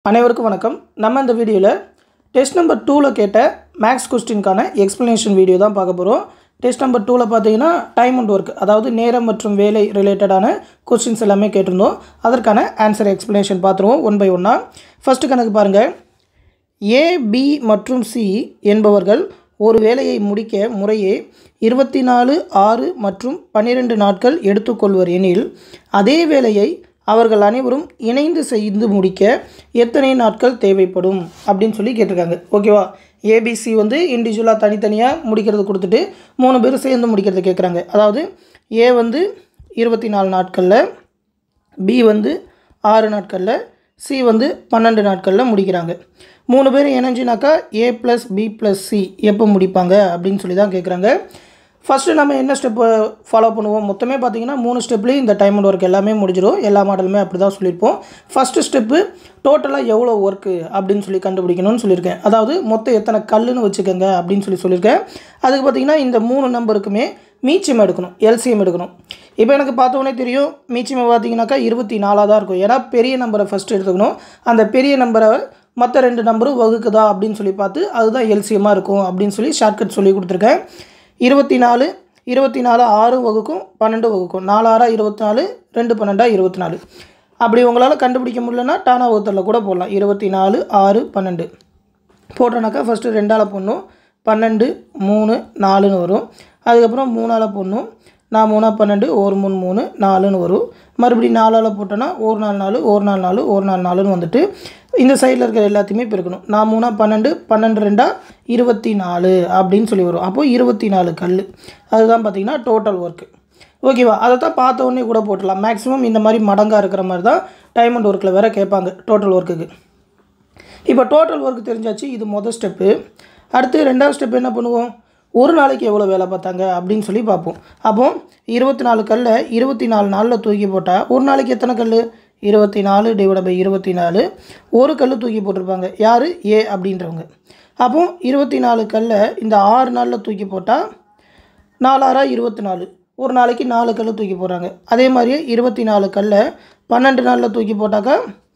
அனைவருக்கும் வணக்கம் நம்ம இந்த வீடியோவில் டெஸ்ட் நம்பர் டூவில் கேட்ட மேக்ஸ் கொஸ்டினுக்கான எக்ஸ்ப்ளனேஷன் வீடியோ தான் பார்க்க போகிறோம் டெஸ்ட் நம்பர் டூவில் பார்த்தீங்கன்னா டைம் அண்ட் ஒர்க் அதாவது நேரம் மற்றும் வேலை ரிலேட்டடான கொஸ்டின்ஸ் எல்லாமே கேட்டிருந்தோம் அதற்கான ஆன்சர் எக்ஸ்ப்ளனேஷன் பார்த்துருவோம் ஒன் பை ஒன்னாக ஃபஸ்ட்டு கணக்கு பாருங்கள் ஏ பி மற்றும் சி என்பவர்கள் ஒரு வேலையை முடிக்க முறையே இருபத்தி நாலு ஆறு மற்றும் பன்னிரெண்டு நாட்கள் எடுத்துக்கொள்வர் எனில் அதே வேலையை அவர்கள் அனைவரும் இணைந்து செய்து முடிக்க எத்தனை நாட்கள் தேவைப்படும் அப்படின்னு சொல்லி கேட்டிருக்காங்க ஓகேவா ஏபிசி வந்து இண்டிவிஜுவலாக தனித்தனியாக முடிக்கிறது கொடுத்துட்டு மூணு பேர் சேர்ந்து முடிக்கிறது கேட்குறாங்க அதாவது ஏ வந்து இருபத்தி நாலு நாட்களில் பி வந்து ஆறு நாட்களில் சி வந்து பன்னெண்டு நாட்களில் முடிக்கிறாங்க மூணு பேர் இணைஞ்சினாக்கா A plus B plus C எப்போ முடிப்பாங்க அப்படின்னு சொல்லி தான் கேட்குறாங்க ஃபஸ்ட்டு நம்ம என்ன ஸ்டெப்பு ஃபாலோ பண்ணுவோம் மொத்தமே பார்த்தீங்கன்னா மூணு ஸ்டெப்லேயும் இந்த டைம் அண்ட் ஒர்க் எல்லாமே முடிஞ்சிடும் எல்லா மாடலுமே அப்படி தான் சொல்லியிருப்போம் ஃபஸ்ட்டு ஸ்டெப்பு டோட்டலாக எவ்வளோ ஒர்க்கு அப்படின்னு சொல்லி கண்டுபிடிக்கணும்னு சொல்லியிருக்கேன் அதாவது மொத்தம் எத்தனை கல்லுன்னு வச்சுக்கோங்க அப்படின்னு சொல்லி சொல்லியிருக்கேன் அதுக்கு பார்த்தீங்கன்னா இந்த மூணு நம்பருக்குமே மீச்சம் எடுக்கணும் எல்சிஎம் எடுக்கணும் இப்போ எனக்கு பார்த்தோன்னே தெரியும் மீச்சம் பார்த்தீங்கன்னாக்கா இருபத்தி நாலாக தான் இருக்கும் ஏன்னா பெரிய நம்பரை ஃபஸ்ட்டு எடுத்துக்கணும் அந்த பெரிய நம்பரை மற்ற ரெண்டு நம்பரும் வகுக்குதா அப்படின்னு சொல்லி பார்த்து அதுதான் எல்சிஎம்மாக இருக்கும் அப்படின்னு சொல்லி ஷார்ட்கட் சொல்லி கொடுத்துருக்கேன் இருபத்தி நாலு இருபத்தி நாலு ஆறு வகுக்கும் பன்னெண்டு வகுக்கும் நாலு ஆறா இருபத்தி நாலு ரெண்டு பன்னெண்டா இருபத்தி நாலு அப்படி உங்களால் கண்டுபிடிக்க முடியலன்னா டானா வகுத்தலில் கூட போடலாம் இருபத்தி நாலு ஆறு பன்னெண்டு போட்டோன்னாக்கா ஃபஸ்ட்டு ரெண்டால் போடணும் பன்னெண்டு மூணு நாலுன்னு வரும் அதுக்கப்புறம் மூணால் போடணும் நான் மூணா பன்னெண்டு ஒரு மூணு மூணு நாலுன்னு வரும் மறுபடியும் நாலால் போட்டோன்னா ஒரு நாலு நாலு ஒரு நாலு நாலு ஒரு நாலு நாலுன்னு வந்துட்டு இந்த சைடில் இருக்கிற எல்லாத்தையுமே பெருக்கணும் நான் மூணா பன்னெண்டு பன்னெண்டு ரெண்டா இருபத்தி நாலு அப்படின்னு சொல்லி வரும் அப்போது இருபத்தி நாலு கல் அதுதான் பார்த்திங்கன்னா டோட்டல் ஒர்க்கு ஓகேவா அதை தான் பார்த்த உடனே கூட போட்டுடலாம் மேக்ஸிமம் இந்த மாதிரி மடங்காக இருக்கிற மாதிரி தான் டைம் அண்ட் ஒர்க்கில் வேறு கேட்பாங்க டோட்டல் ஒர்க்குக்கு இப்போ டோட்டல் ஒர்க் தெரிஞ்சாச்சு இது மொதல் ஸ்டெப்பு அடுத்து ரெண்டாவது ஸ்டெப் என்ன பண்ணுவோம் ஒரு நாளைக்கு எவ்வளோ வேலை பார்த்தாங்க அப்படின்னு சொல்லி பார்ப்போம் அப்போ இருபத்தி நாலு கல்லை இருபத்தி நாலு நாளில் தூக்கி போட்டால் ஒரு நாளைக்கு எத்தனை கல் இருபத்தி நாலு டிவைட் பை இருபத்தி நாலு ஒரு கல் தூக்கி போட்டிருப்பாங்க யார் ஏ அப்படின்றவங்க அப்போ இருபத்தி நாலு கல்லை இந்த ஆறு நாளில் தூக்கி போட்டால் நாலாறா இருபத்தி நாலு ஒரு நாளைக்கு நாலு கல் தூக்கி போடுறாங்க அதே மாதிரியே இருபத்தி நாலு கல்லை பன்னெண்டு நாளில் தூக்கி போட்டாக்கா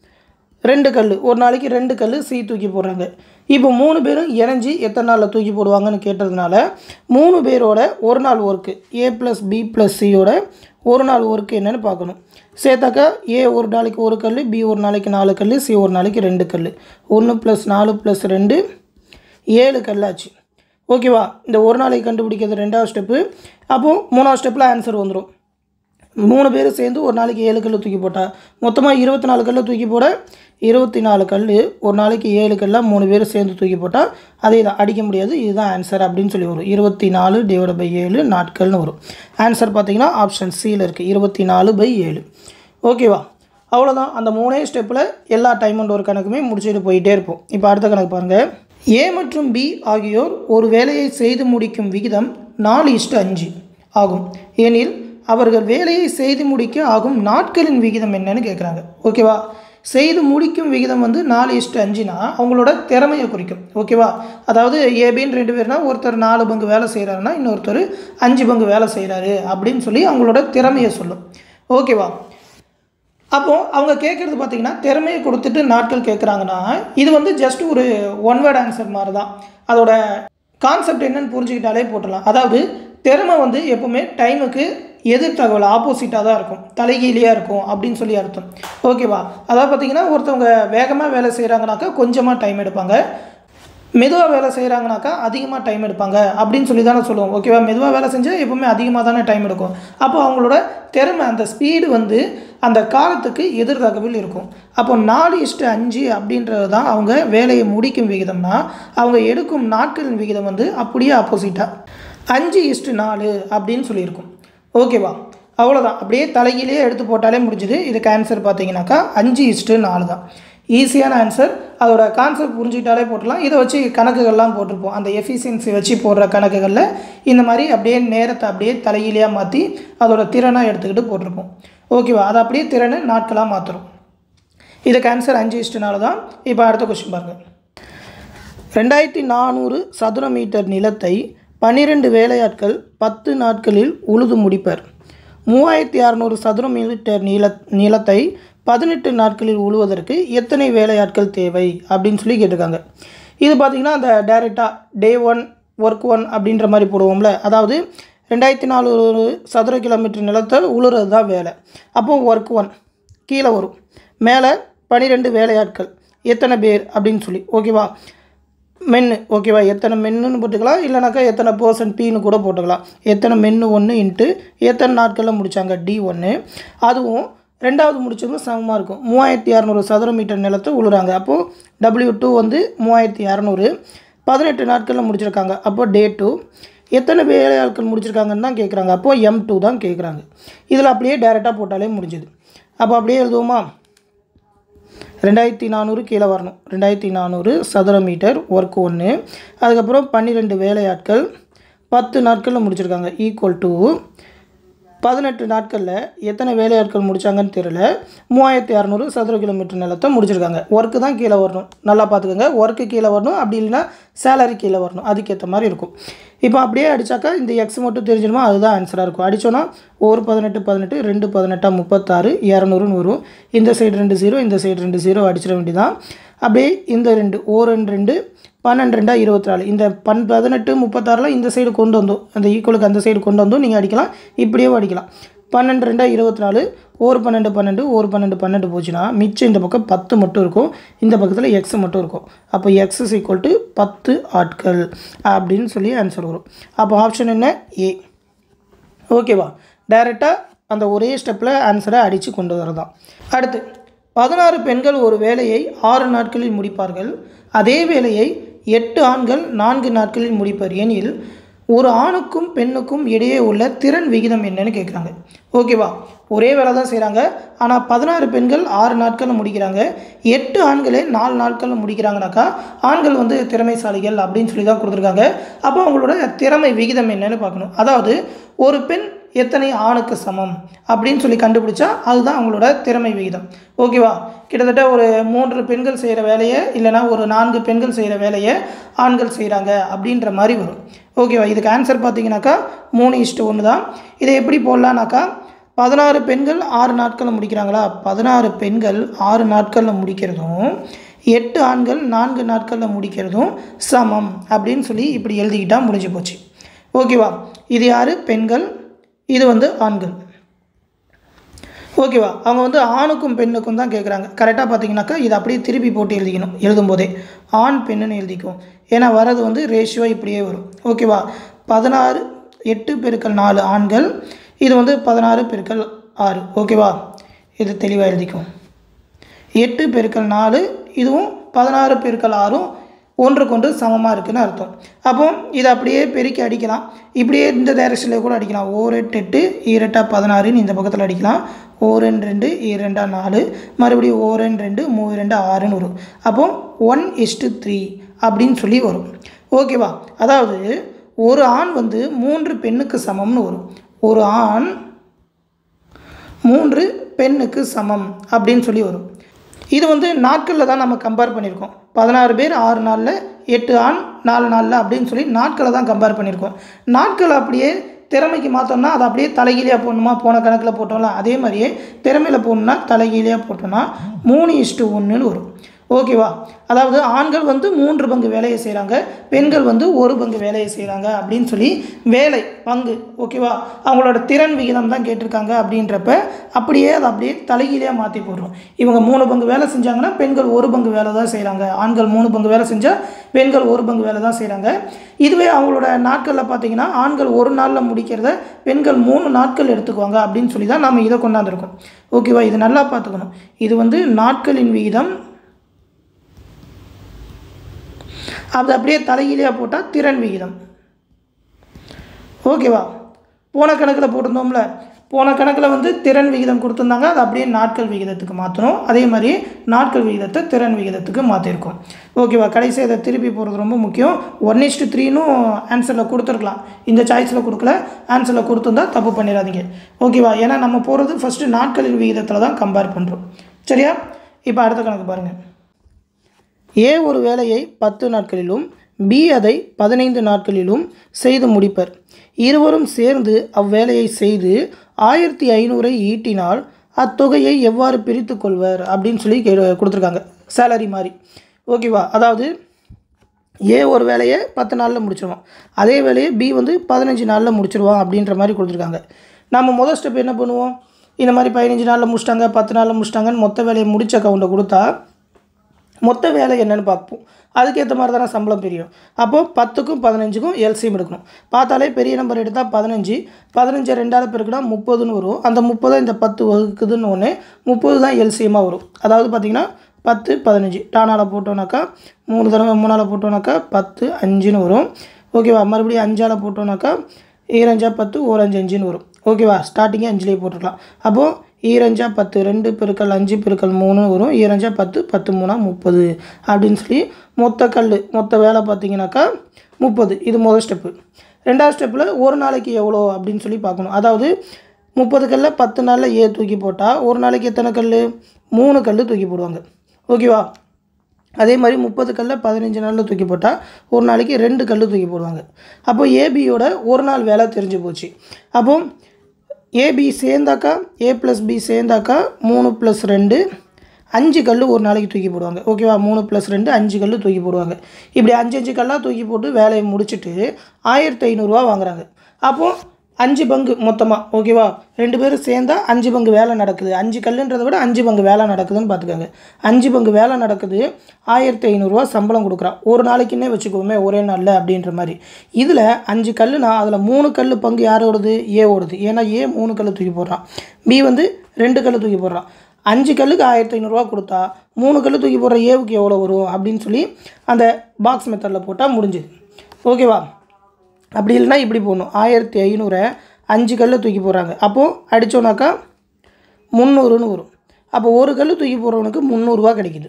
ரெண்டு கல் ஒரு நாளைக்கு ரெண்டு கல் சி தூக்கி போடுறாங்க இப்போ மூணு பேரும் இணைஞ்சி எத்தனை நாளில் தூக்கி போடுவாங்கன்னு கேட்டதுனால மூணு பேரோட ஒரு நாள் work A plus B plus சியோட ஒரு நாள் ஒர்க்கு என்னென்னு பார்க்கணும் சேர்த்தாக்கா ஏ ஒரு நாளைக்கு ஒரு கல் பி ஒரு நாளைக்கு நாலு கல் சி ஒரு நாளைக்கு ரெண்டு கல் ஒன்று ப்ளஸ் நாலு ப்ளஸ் ரெண்டு ஏழு கல்லாச்சு ஓகேவா இந்த ஒரு நாளைக்கு கண்டுபிடிக்கிறது ரெண்டாவது ஸ்டெப்பு அப்போது மூணாவது ஸ்டெப்பில் ஆன்சர் வந்துடும் மூணு பேர் சேர்ந்து ஒரு நாளைக்கு ஏழு கல் தூக்கி போட்டால் மொத்தமாக இருபத்தி நாலு கல் தூக்கி போட இருபத்தி நாலு கல் ஒரு நாளைக்கு ஏழு கல்லாக மூணு பேர் சேர்ந்து தூக்கி போட்டால் அதை இதை அடிக்க முடியாது இதுதான் ஆன்சர் அப்படின்னு சொல்லி வரும் இருபத்தி நாலு டிவைட் பை ஏழு நாட்கள்னு வரும் ஆன்சர் பார்த்தீங்கன்னா ஆப்ஷன் சியில் இருக்குது இருபத்தி நாலு பை ஏழு ஓகேவா அவ்வளோதான் அந்த மூணே ஸ்டெப்பில் எல்லா டைம் அண்ட் ஒரு கணக்குமே முடிச்சுட்டு போயிட்டே இருப்போம் இப்போ அடுத்த கணக்கு பாருங்கள் ஏ மற்றும் பி ஆகியோர் ஒரு வேலையை செய்து முடிக்கும் விகிதம் நாலு இஷ்டு அஞ்சு ஆகும் ஏனில் அவர்கள் வேலையை செய்து முடிக்க ஆகும் நாட்களின் விகிதம் என்னன்னு கேட்குறாங்க ஓகேவா செய்து முடிக்கும் விகிதம் வந்து நாலு இஷ்டு அஞ்சுனா அவங்களோட திறமையை குறிக்கும் ஓகேவா அதாவது ஏபின்னு ரெண்டு பேர்னா ஒருத்தர் நாலு பங்கு வேலை செய்கிறாருன்னா இன்னொருத்தர் அஞ்சு பங்கு வேலை செய்கிறாரு அப்படின்னு சொல்லி அவங்களோட திறமையை சொல்லும் ஓகேவா அப்போது அவங்க கேட்குறது பார்த்திங்கன்னா திறமையை கொடுத்துட்டு நாட்கள் கேட்குறாங்கன்னா இது வந்து ஜஸ்ட் ஒரு ஒன் வேர்ட் ஆன்சர் மாதிரி தான் அதோட கான்செப்ட் என்னன்னு புரிஞ்சுக்கிட்டாலே போட்டுடலாம் அதாவது திறமை வந்து எப்போவுமே டைமுக்கு எதிர் தகவல் ஆப்போசிட்டாக தான் இருக்கும் தலைகீழியாக இருக்கும் அப்படின்னு சொல்லி அர்த்தம் ஓகேவா அதாவது பார்த்திங்கன்னா ஒருத்தவங்க வேகமாக வேலை செய்கிறாங்கனாக்கா கொஞ்சமாக டைம் எடுப்பாங்க மெதுவாக வேலை செய்கிறாங்கனாக்கா அதிகமாக டைம் எடுப்பாங்க அப்படின்னு சொல்லி தானே சொல்லுவோம் ஓகேவா மெதுவாக வேலை செஞ்சால் எப்போவுமே அதிகமாக தானே டைம் எடுக்கும் அப்போ அவங்களோட திறமை அந்த ஸ்பீடு வந்து அந்த காலத்துக்கு எதிர் தகவல் இருக்கும் அப்போ நாலு இஷ்டு அஞ்சு அப்படின்றது தான் அவங்க வேலையை முடிக்கும் விகிதம்னா அவங்க எடுக்கும் நாட்களின் விகிதம் வந்து அப்படியே ஆப்போசிட்டாக அஞ்சு இஷ்டு நாலு அப்படின்னு சொல்லியிருக்கும் ஓகேவா அவ்வளோதான் அப்படியே தலையிலே எடுத்து போட்டாலே முடிஞ்சுது இதுக்கு ஆன்சர் பார்த்தீங்கன்னாக்கா அஞ்சு இஷ்டு நாலு தான் ஈஸியான ஆன்சர் அதோட கான்செப்ட் புரிஞ்சுக்கிட்டாலே போட்டுடலாம் இதை வச்சு கணக்குகள்லாம் போட்டிருப்போம் அந்த எஃபிஷியன்சி வச்சு போடுற கணக்குகளில் இந்த மாதிரி அப்படியே நேரத்தை அப்படியே தலையிலையாக மாற்றி அதோட திறனாக எடுத்துக்கிட்டு போட்டிருப்போம் ஓகேவா அதை அப்படியே திறனை நாட்களாக மாற்றுறோம் இதுக்கு ஆன்சர் அஞ்சு இஷ்டுனால தான் இப்போ அடுத்த கொஸ்டின் பாருங்கள் ரெண்டாயிரத்தி நானூறு சதுர மீட்டர் நிலத்தை பன்னிரெண்டு வேலையாட்கள் பத்து நாட்களில் உழுது முடிப்பர் மூவாயிரத்தி அறநூறு சதுர மீட்டர் நீள நிலத்தை பதினெட்டு நாட்களில் உழுவதற்கு எத்தனை வேலையாட்கள் தேவை அப்படின்னு சொல்லி கேட்டிருக்காங்க இது பார்த்திங்கன்னா அந்த டைரெக்டாக டே ஒன் ஒர்க் ஒன் அப்படின்ற மாதிரி போடுவோம்ல அதாவது ரெண்டாயிரத்தி நானூறு சதுர கிலோமீட்டர் நிலத்தை உழுறது தான் வேலை அப்போது ஒர்க் ஒன் கீழே வரும் மேலே பனிரெண்டு வேலையாட்கள் எத்தனை பேர் அப்படின்னு சொல்லி ஓகேவா மென்னு ஓகேவா எத்தனை மென்னுன்னு போட்டுக்கலாம் இல்லைனாக்கா எத்தனை பர்சன்ட் பீன்னு கூட போட்டுக்கலாம் எத்தனை மென்னு ஒன்று இன்ட்டு எத்தனை நாட்களில் முடித்தாங்க டி ஒன்று அதுவும் ரெண்டாவது முடிச்சதும் சமமாக இருக்கும் மூவாயிரத்தி இரநூறு சதுர மீட்டர் நிலத்தை உழுறாங்க அப்போது டபிள்யூ டூ வந்து மூவாயிரத்தி இரநூறு பதினெட்டு நாட்களில் முடிச்சிருக்காங்க அப்போது டே டூ எத்தனை வேலையாட்கள் முடிச்சிருக்காங்கன்னு தான் கேட்குறாங்க அப்போது எம் டூ தான் கேட்குறாங்க இதில் அப்படியே டேரெக்டாக போட்டாலே முடிஞ்சுது அப்போ அப்படியே எழுதுவோமா ரெண்டாயிரத்தி நானூறு கீழே வரணும் ரெண்டாயிரத்தி நானூறு சதுர மீட்டர் ஒர்க் ஒன்று அதுக்கப்புறம் பன்னிரெண்டு வேலையாட்கள் பத்து நாட்களில் முடிச்சிருக்காங்க ஈக்குவல் டு பதினெட்டு நாட்களில் எத்தனை வேலையாட்கள் முடித்தாங்கன்னு தெரியல மூவாயிரத்தி இரநூறு சதுர கிலோமீட்டர் நிலத்தை முடிச்சிருக்காங்க ஒர்க்கு தான் கீழே வரணும் நல்லா பார்த்துக்கோங்க ஒர்க்கு கீழே வரணும் அப்படி இல்லைன்னா சேலரி கீழே வரணும் அதுக்கேற்ற மாதிரி இருக்கும் இப்போ அப்படியே அடித்தாக்கா இந்த எக்ஸ் மட்டும் தெரிஞ்சிடுமா அதுதான் ஆன்சராக இருக்கும் அடித்தோன்னா ஒரு பதினெட்டு பதினெட்டு ரெண்டு பதினெட்டா முப்பத்தாறு இரநூறுன்னு வரும் இந்த சைடு ரெண்டு ஜீரோ இந்த சைடு ரெண்டு ஜீரோ அடிச்சிட வேண்டியதான் அப்படியே இந்த ரெண்டு ஓ ரெண்டு ரெண்டு பன்னெண்டு ரெண்டா இருபத்தி நாலு இந்த பன் பதினெட்டு முப்பத்தாறில் இந்த சைடு கொண்டு வந்தோம் அந்த ஈக்குவலுக்கு அந்த சைடு கொண்டு வந்தோம் நீங்கள் அடிக்கலாம் இப்படியே அடிக்கலாம் பன்னெண்டு ரெண்டா இருபத்தி நாலு ஒரு பன்னெண்டு பன்னெண்டு ஒரு பன்னெண்டு பன்னெண்டு போச்சுன்னா மிச்சம் இந்த பக்கம் பத்து மட்டும் இருக்கும் இந்த பக்கத்தில் எக்ஸ் மட்டும் இருக்கும் அப்போ எக்ஸ் இஸ் ஈக்குவல் டு பத்து ஆட்கள் அப்படின்னு சொல்லி ஆன்சர் வரும் அப்போ ஆப்ஷன் என்ன ஏ ஓகேவா டைரெக்டாக அந்த ஒரே ஸ்டெப்பில் ஆன்சரை அடித்து கொண்டு வரதான் அடுத்து பதினாறு பெண்கள் ஒரு வேலையை ஆறு நாட்களில் முடிப்பார்கள் அதே வேலையை எட்டு ஆண்கள் நான்கு நாட்களில் முடிப்பர் எனில் ஒரு ஆணுக்கும் பெண்ணுக்கும் இடையே உள்ள திறன் விகிதம் என்னன்னு கேட்குறாங்க ஓகேவா ஒரே வேலை தான் செய்கிறாங்க ஆனால் பதினாறு பெண்கள் ஆறு நாட்களில் முடிக்கிறாங்க எட்டு ஆண்களே நாலு நாட்களில் முடிக்கிறாங்கனாக்கா ஆண்கள் வந்து திறமைசாலிகள் அப்படின்னு சொல்லி தான் கொடுத்துருக்காங்க அப்போ அவங்களோட திறமை விகிதம் என்னன்னு பார்க்கணும் அதாவது ஒரு பெண் எத்தனை ஆணுக்கு சமம் அப்படின்னு சொல்லி கண்டுபிடிச்சா அதுதான் அவங்களோட திறமை விகிதம் ஓகேவா கிட்டத்தட்ட ஒரு மூன்று பெண்கள் செய்கிற வேலையை இல்லைனா ஒரு நான்கு பெண்கள் செய்கிற வேலையை ஆண்கள் செய்கிறாங்க அப்படின்ற மாதிரி வரும் ஓகேவா இதுக்கு ஆன்சர் பார்த்தீங்கன்னாக்கா மூணு இஷ்டு ஒன்று தான் இதை எப்படி போடலான்னாக்கா பதினாறு பெண்கள் ஆறு நாட்களில் முடிக்கிறாங்களா பதினாறு பெண்கள் ஆறு நாட்களில் முடிக்கிறதும் எட்டு ஆண்கள் நான்கு நாட்களில் முடிக்கிறதும் சமம் அப்படின்னு சொல்லி இப்படி எழுதிக்கிட்டால் முடிஞ்சு போச்சு ஓகேவா இது யார் பெண்கள் இது வந்து ஆண்கள் ஓகேவா அவங்க வந்து ஆணுக்கும் பெண்ணுக்கும் தான் கேட்குறாங்க கரெக்டாக பார்த்தீங்கன்னாக்கா இதை அப்படியே திருப்பி போட்டு எழுதிக்கணும் எழுதும்போதே ஆண் பெண்ணுன்னு எழுதிக்கும் ஏன்னா வரது வந்து ரேஷியோ இப்படியே வரும் ஓகேவா பதினாறு எட்டு பெருக்கல் நாலு ஆண்கள் இது வந்து பதினாறு பெருக்கல் ஆறு ஓகேவா இது தெளிவாக எழுதிக்கும் எட்டு பெருக்கல் நாலு இதுவும் பதினாறு பெருக்கல் ஆறும் ஒன்றுக்கொன்று சமமாக இருக்குன்னு அர்த்தம் அப்போ இதை அப்படியே பெருக்கி அடிக்கலாம் இப்படியே இந்த டைரக்ஷனில் கூட அடிக்கலாம் ஓரெட்டு எட்டு ஈரெட்டா பதினாறுன்னு இந்த பக்கத்தில் அடிக்கலாம் ஓரெண்டு ரெண்டு ஈரெண்டா நாலு மறுபடியும் ஓரெண்டு ரெண்டு மூ ரெண்டு ஆறுன்னு வரும் அப்போ ஒன் இஸ்டு த்ரீ அப்படின்னு சொல்லி வரும் ஓகேவா அதாவது ஒரு ஆண் வந்து மூன்று பெண்ணுக்கு சமம்னு வரும் ஒரு ஆண் மூன்று பெண்ணுக்கு சமம் அப்படின்னு சொல்லி வரும் இது வந்து நாட்களில் தான் நம்ம கம்பேர் பண்ணியிருக்கோம் பதினாறு பேர் ஆறு நாளில் எட்டு ஆண் நாலு நாளில் அப்படின்னு சொல்லி நாட்களை தான் கம்பேர் பண்ணியிருக்கோம் நாட்கள் அப்படியே திறமைக்கு மாற்றோம்னா அதை அப்படியே தலைகீழியாக போடணுமா போன கணக்கில் போட்டோம்ல அதே மாதிரியே திறமையில் போடணும்னா தலைகீழியாக போட்டோம்னா மூணு இஷ்டு ஒன்றுன்னு வரும் ஓகேவா அதாவது ஆண்கள் வந்து மூன்று பங்கு வேலையை செய்கிறாங்க பெண்கள் வந்து ஒரு பங்கு வேலையை செய்கிறாங்க அப்படின்னு சொல்லி வேலை பங்கு ஓகேவா அவங்களோட திறன் விகிதம் தான் கேட்டிருக்காங்க அப்படின்றப்ப அப்படியே அதை அப்படியே தலைகீழியாக மாற்றி போடுறோம் இவங்க மூணு பங்கு வேலை செஞ்சாங்கன்னா பெண்கள் ஒரு பங்கு வேலை தான் செய்கிறாங்க ஆண்கள் மூணு பங்கு வேலை செஞ்சால் பெண்கள் ஒரு பங்கு வேலை தான் செய்கிறாங்க இதுவே அவங்களோட நாட்களில் பார்த்தீங்கன்னா ஆண்கள் ஒரு நாளில் முடிக்கிறத பெண்கள் மூணு நாட்கள் எடுத்துக்குவாங்க அப்படின்னு சொல்லி தான் நம்ம இதை கொண்டாந்துருக்கோம் ஓகேவா இது நல்லா பார்த்துக்கணும் இது வந்து நாட்களின் விகிதம் அது அப்படியே தலைகீழியாக போட்டால் திறன் விகிதம் ஓகேவா போன கணக்கில் போட்டிருந்தோம்ல போன கணக்கில் வந்து திறன் விகிதம் கொடுத்துருந்தாங்க அது அப்படியே நாட்கள் விகிதத்துக்கு மாற்றணும் அதே மாதிரி நாட்கள் விகிதத்தை திறன் விகிதத்துக்கு மாற்றிருக்கோம் ஓகேவா கடைசி இதை திருப்பி போகிறது ரொம்ப முக்கியம் ஒன் இஸ்டு த்ரீனும் ஆன்சரில் கொடுத்துருக்கலாம் இந்த சாய்ஸில் கொடுக்கல ஆன்சரில் கொடுத்துருந்தா தப்பு பண்ணிடாதீங்க ஓகேவா ஏன்னா நம்ம போகிறது ஃபஸ்ட்டு நாட்களின் விகிதத்தில் தான் கம்பேர் பண்ணுறோம் சரியா இப்போ அடுத்த கணக்கு பாருங்கள் ஏ ஒரு வேலையை பத்து நாட்களிலும் பி அதை பதினைந்து நாட்களிலும் செய்து முடிப்பர் இருவரும் சேர்ந்து அவ்வேலையை செய்து ஆயிரத்தி ஐநூறை ஈட்டினால் அத்தொகையை எவ்வாறு பிரித்து கொள்வர் அப்படின்னு சொல்லி கே கொடுத்துருக்காங்க சேலரி மாதிரி ஓகேவா அதாவது ஏ ஒரு வேலையை பத்து நாளில் முடிச்சிருவான் அதே வேலையை பி வந்து பதினஞ்சு நாளில் முடிச்சிருவான் அப்படின்ற மாதிரி கொடுத்துருக்காங்க நம்ம முதல் ஸ்டெப் என்ன பண்ணுவோம் இந்த மாதிரி பதினஞ்சு நாளில் முடிச்சிட்டாங்க பத்து நாளில் முடிச்சிட்டாங்கன்னு மொத்த வேலையை முடிச்ச கவுண்டை கொடுத்தா மொத்த வேலை என்னென்னு பார்ப்போம் அதுக்கேற்ற மாதிரி தானே சம்பளம் பிரியும் அப்போது பத்துக்கும் பதினஞ்சுக்கும் எல்சிஎம் எடுக்கணும் பார்த்தாலே பெரிய நம்பர் எடுத்தால் பதினஞ்சு பதினஞ்சு ரெண்டாவது பெருக்குனா முப்பதுன்னு வரும் அந்த முப்பதை இந்த பத்து வகுக்குதுன்னு ஒன்று முப்பது தான் எல்சிஎம்மாக வரும் அதாவது பார்த்திங்கன்னா பத்து பதினஞ்சு டானால் போட்டோன்னாக்கா மூணு தடவை மூணால் போட்டோன்னாக்கா பத்து அஞ்சுன்னு வரும் ஓகேவா மறுபடியும் அஞ்சால் போட்டோன்னாக்கா ஈரஞ்சா பத்து ஓரஞ்சு அஞ்சுன்னு வரும் ஓகேவா ஸ்டார்டிங்கே அஞ்சுலேயே போட்டுக்கலாம் அப்போது ஈரஞ்சா பத்து ரெண்டு பெருக்கல் அஞ்சு பெருக்கல் மூணு வரும் ஈரஞ்சா பத்து பத்து மூணா முப்பது அப்படின்னு சொல்லி மொத்த கல் மொத்த வேலை பார்த்தீங்கன்னாக்கா முப்பது இது முதல் ஸ்டெப்பு ரெண்டாவது ஸ்டெப்பில் ஒரு நாளைக்கு எவ்வளோ அப்படின்னு சொல்லி பார்க்கணும் அதாவது முப்பது கல்ல பத்து நாளில் ஏ தூக்கி போட்டால் ஒரு நாளைக்கு எத்தனை கல் மூணு கல் தூக்கி போடுவாங்க ஓகேவா அதே மாதிரி முப்பது கல்ல பதினஞ்சு நாளில் தூக்கி போட்டால் ஒரு நாளைக்கு ரெண்டு கல் தூக்கி போடுவாங்க அப்போ ஏபியோட ஒரு நாள் வேலை தெரிஞ்சு போச்சு அப்போ ஏபி சேர்ந்தாக்கா ஏ ப்ளஸ் பி சேர்ந்தாக்கா மூணு ப்ளஸ் ரெண்டு அஞ்சு கல் ஒரு நாளைக்கு தூக்கி போடுவாங்க ஓகேவா மூணு ப்ளஸ் ரெண்டு அஞ்சு கல் தூக்கி போடுவாங்க இப்படி அஞ்சு அஞ்சு கல்லாக தூக்கி போட்டு வேலையை முடிச்சுட்டு ஆயிரத்தி ஐநூறுரூவா வாங்குறாங்க அப்போது அஞ்சு பங்கு மொத்தமாக ஓகேவா ரெண்டு பேரும் சேர்ந்தா அஞ்சு பங்கு வேலை நடக்குது அஞ்சு கல்லுன்றதை விட அஞ்சு பங்கு வேலை நடக்குதுன்னு பார்த்துக்கோங்க அஞ்சு பங்கு வேலை நடக்குது ஆயிரத்தி ஐநூறுரூவா சம்பளம் கொடுக்குறான் ஒரு நாளைக்குன்னே வச்சுக்கோமே ஒரே நாளில் அப்படின்ற மாதிரி இதில் அஞ்சு கல்லுனா அதில் மூணு கல் பங்கு யாரோடது ஏ ஓடுது ஏன்னா ஏ மூணு கல் தூக்கி போடுறான் பி வந்து ரெண்டு கல் தூக்கி போடுறான் அஞ்சு கல்லுக்கு ஆயிரத்தி ஐநூறுரூவா கொடுத்தா மூணு கல் தூக்கி போடுற ஏவுக்கு எவ்வளோ வரும் அப்படின்னு சொல்லி அந்த பாக்ஸ் மெத்தடில் போட்டால் முடிஞ்சுது ஓகேவா அப்படி இல்லைன்னா இப்படி போடணும் ஆயிரத்தி ஐநூறை அஞ்சு கல் தூக்கி போடுறாங்க அப்போது அடித்தோன்னாக்கா முந்நூறுன்னு வரும் அப்போ ஒரு கல் தூக்கி போடுறவனுக்கு முந்நூறுரூவா கிடைக்குது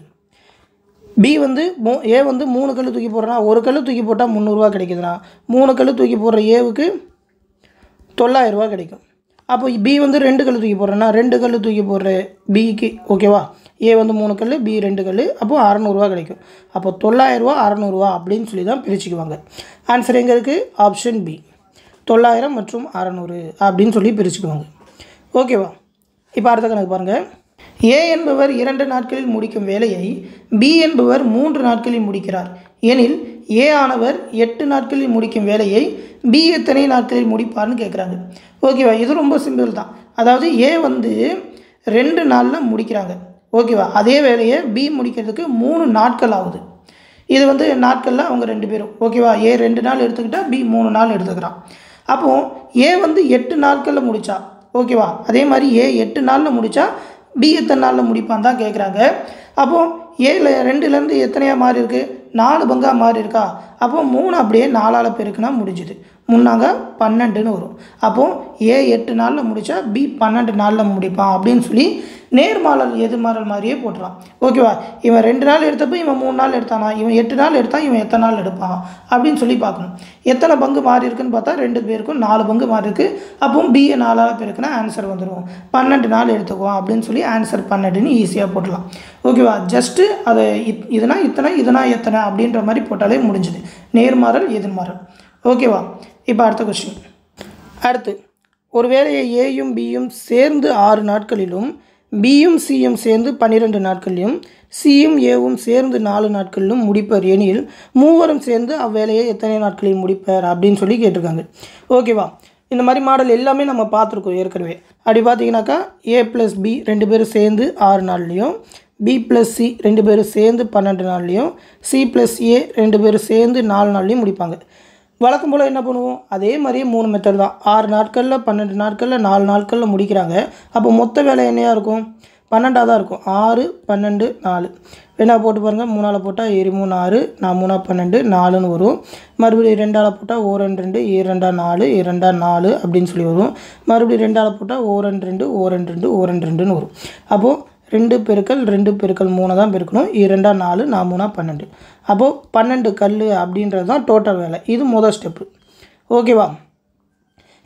பி வந்து மூ ஏ வந்து மூணு கல் தூக்கி போடுறான் ஒரு கல் தூக்கி போட்டால் முந்நூறுரூவா கிடைக்குதுண்ணா மூணு கல் தூக்கி போடுற ஏவுக்கு தொள்ளாயிரரூவா கிடைக்கும் அப்போ பி வந்து ரெண்டு கல் தூக்கி போடுறேன்னா ரெண்டு கல் தூக்கி போடுற பிக்கு ஓகேவா ஏ வந்து மூணு கல் பி ரெண்டு கல் அப்போது அறநூறுவா கிடைக்கும் அப்போ தொள்ளாயிரரூவா அறநூறுவா அப்படின்னு சொல்லி தான் பிரிச்சுக்குவாங்க ஆன்சர் எங்கே இருக்குது ஆப்ஷன் பி தொள்ளாயிரம் மற்றும் அறநூறு அப்படின்னு சொல்லி பிரிச்சுக்குவாங்க ஓகேவா இப்போ அடுத்த கணக்கு பாருங்கள் ஏ என்பவர் இரண்டு நாட்களில் முடிக்கும் வேலையை பி என்பவர் மூன்று நாட்களில் முடிக்கிறார் எனில் ஏ ஆனவர் எட்டு நாட்களில் முடிக்கும் வேலையை பி எத்தனை நாட்களில் முடிப்பார்னு கேட்குறாங்க ஓகேவா இது ரொம்ப சிம்பிள் தான் அதாவது ஏ வந்து ரெண்டு நாளில் முடிக்கிறாங்க ஓகேவா அதே வேலையை பி முடிக்கிறதுக்கு மூணு நாட்கள் ஆகுது இது வந்து நாட்களில் அவங்க ரெண்டு பேரும் ஓகேவா ஏ ரெண்டு நாள் எடுத்துக்கிட்டால் பி மூணு நாள் எடுத்துக்கிறான் அப்போது ஏ வந்து எட்டு நாட்களில் முடித்தா ஓகேவா அதே மாதிரி ஏ எட்டு நாளில் முடித்தா பி எத்தனை நாளில் முடிப்பான் தான் கேட்குறாங்க அப்போது ஏல ரெண்டுலேருந்து எத்தனையாக மாறி இருக்கு நாலு பங்காக மாறி இருக்கா அப்போ மூணு அப்படியே நாலால் பெருக்குனா முடிஞ்சுது முன்னாங்க பன்னெண்டுன்னு வரும் அப்போது ஏ எட்டு நாளில் முடித்தா பி பன்னெண்டு நாளில் முடிப்பான் அப்படின்னு சொல்லி நேர்மாறல் எதிர்மாறல் மாதிரியே போட்டுறான் ஓகேவா இவன் ரெண்டு நாள் எடுத்தப்போ இவன் மூணு நாள் எடுத்தானா இவன் எட்டு நாள் எடுத்தான் இவன் எத்தனை நாள் எடுப்பான் அப்படின்னு சொல்லி பார்க்கணும் எத்தனை பங்கு மாறி இருக்குன்னு பார்த்தா ரெண்டு பேருக்கும் நாலு பங்கு மாறி இருக்கு அப்பவும் பிஏ நாலால் பேருக்குன்னா ஆன்சர் வந்துடும் பன்னெண்டு நாள் எடுத்துக்குவோம் அப்படின்னு சொல்லி ஆன்சர் பன்னெண்டுன்னு ஈஸியாக போட்டுடலாம் ஓகேவா ஜஸ்ட்டு அதை இத் இதுனா இத்தனை இதுனா எத்தனை அப்படின்ற மாதிரி போட்டாலே முடிஞ்சுது நேர்மாறல் எதிர்மாறல் ஓகேவா இப்போ அடுத்த கொஸ்டின் அடுத்து ஒரு வேலையை ஏயும் பியும் சேர்ந்து ஆறு நாட்களிலும் பியும் சியும் சேர்ந்து பன்னிரெண்டு நாட்களிலும் சியும் ஏவும் சேர்ந்து நாலு நாட்களிலும் முடிப்பர் எனில் மூவரும் சேர்ந்து அவ்வேலையை எத்தனை நாட்களில் முடிப்பர் அப்படின்னு சொல்லி கேட்டிருக்காங்க ஓகேவா இந்த மாதிரி மாடல் எல்லாமே நம்ம பார்த்துருக்கோம் ஏற்கனவே அப்படி பார்த்தீங்கன்னாக்கா ஏ ப்ளஸ் பி ரெண்டு பேரும் சேர்ந்து ஆறு நாள்லேயும் பி ப்ளஸ் சி ரெண்டு பேரும் சேர்ந்து பன்னெண்டு நாள்லேயும் சி ப்ளஸ் ஏ ரெண்டு பேரும் சேர்ந்து நாலு நாள்லேயும் முடிப்பாங்க வழக்கம் போல் என்ன பண்ணுவோம் அதே மாதிரியே மூணு மெத்தட் தான் ஆறு நாட்களில் பன்னெண்டு நாட்களில் நாலு நாட்களில் முடிக்கிறாங்க அப்போ மொத்த வேலை என்னையாக இருக்கும் பன்னெண்டாக தான் இருக்கும் ஆறு பன்னெண்டு நாலு வேணா போட்டு பாருங்கள் மூணால் போட்டால் ஏறி மூணு ஆறு நான் மூணா பன்னெண்டு நாலுன்னு வரும் மறுபடியும் ரெண்டால் போட்டால் ஓ ரெண்டு ரெண்டு ஏ ரெண்டா நாலு ஏ ரெண்டா நாலு அப்படின்னு சொல்லி வரும் மறுபடியும் ரெண்டால் போட்டால் ஓ ரெண்டு ரெண்டு ஓ ரெண்டு ரெண்டு ஓ ரெண்டு ரெண்டுன்னு வரும் அப்போது ரெண்டு பெருக்கல் ரெண்டு பெருக்கல் மூணை தான் பெருக்கணும் இரண்டா நாலு நான் மூணா பன்னெண்டு அப்போது பன்னெண்டு கல் அப்படின்றது தான் டோட்டல் வேலை இது முதல் ஸ்டெப்பு ஓகேவா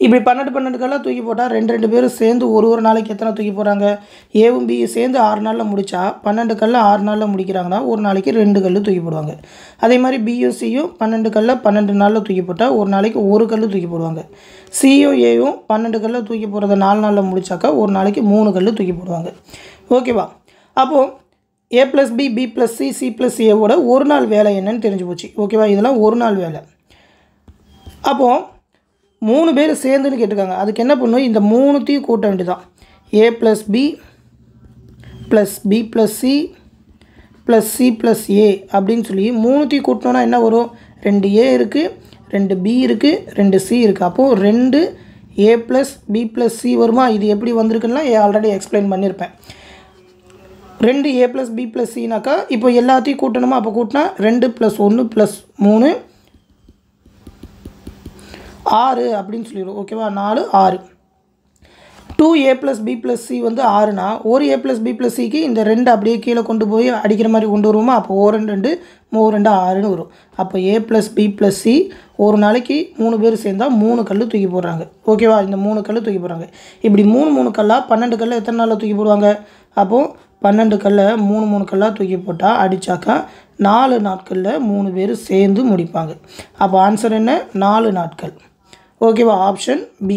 இப்படி பன்னெண்டு பன்னெண்டு கல்லாக தூக்கி போட்டால் ரெண்டு ரெண்டு பேரும் சேர்ந்து ஒரு ஒரு நாளைக்கு எத்தனை தூக்கி போகிறாங்க ஏவும் பியும் சேர்ந்து ஆறு நாளில் முடித்தா பன்னெண்டு கல்லை ஆறு நாளில் முடிக்கிறாங்கன்னா ஒரு நாளைக்கு ரெண்டு கல் தூக்கி போடுவாங்க அதே மாதிரி பியும் சியும் பன்னெண்டு கல்லை பன்னெண்டு நாளில் தூக்கி போட்டால் ஒரு நாளைக்கு ஒரு கல் தூக்கி போடுவாங்க சியும் ஏயும் பன்னெண்டு கல்லை தூக்கி போடுறத நாலு நாளில் முடிச்சாக்கா ஒரு நாளைக்கு மூணு கல் தூக்கி போடுவாங்க ஓகேவா அப்போது A plus B B plus C C plus ஏவோட ஒரு நாள் வேலை என்னன்னு தெரிஞ்சு போச்சு ஓகேவா இதெல்லாம் ஒரு நாள் வேலை அப்போது மூணு பேர் சேர்ந்துன்னு கேட்டிருக்காங்க அதுக்கு என்ன பண்ணணும் இந்த மூணுத்தையும் கூட்ட வேண்டியதான் A plus B plus B plus C plus C plus A அப்படின்னு சொல்லி மூணுத்தையும் கூட்டினோன்னா என்ன வரும் ரெண்டு ஏ இருக்குது ரெண்டு பி இருக்குது ரெண்டு சி இருக்குது அப்போது ரெண்டு A plus B plus C வருமா இது எப்படி வந்திருக்குன்னா ஆல்ரெடி எக்ஸ்பிளைன் பண்ணியிருப்பேன் ரெண்டு ஏ ப்ளஸ் பி ப்ளஸ் சினாக்கா இப்போ எல்லாத்தையும் கூட்டணுமா அப்போ கூட்டினா ரெண்டு ப்ளஸ் ஒன்று ப்ளஸ் மூணு ஆறு அப்படின்னு சொல்லிடுவோம் ஓகேவா நாலு ஆறு two A plus B plus C வந்து ஆறுனா ஒரு ஏ ப்ளஸ் பி ப்ளஸ் சிக்கு இந்த ரெண்டு அப்படியே கீழே கொண்டு போய் அடிக்கிற மாதிரி கொண்டு வருவோமா அப்போ ஓ ரெண்டு ரெண்டு மூணு ரெண்டு ஆறுன்னு வரும் அப்போ A plus B plus C ஒரு நாளைக்கு மூணு பேர் சேர்ந்தால் மூணு கல் தூக்கி போடுறாங்க ஓகேவா இந்த மூணு கல் தூக்கி போடுறாங்க இப்படி மூணு மூணு கல்லாக பன்னெண்டு கல்லை எத்தனை நாளில் தூக்கி போடுவாங்க அப்போது பன்னெண்டு கல்லை மூணு மூணு கல்லாக தூக்கி போட்டால் அடித்தாக்கா நாலு நாட்களில் மூணு பேர் சேர்ந்து முடிப்பாங்க அப்போ ஆன்சர் என்ன நாலு நாட்கள் ஓகேவா ஆப்ஷன் பி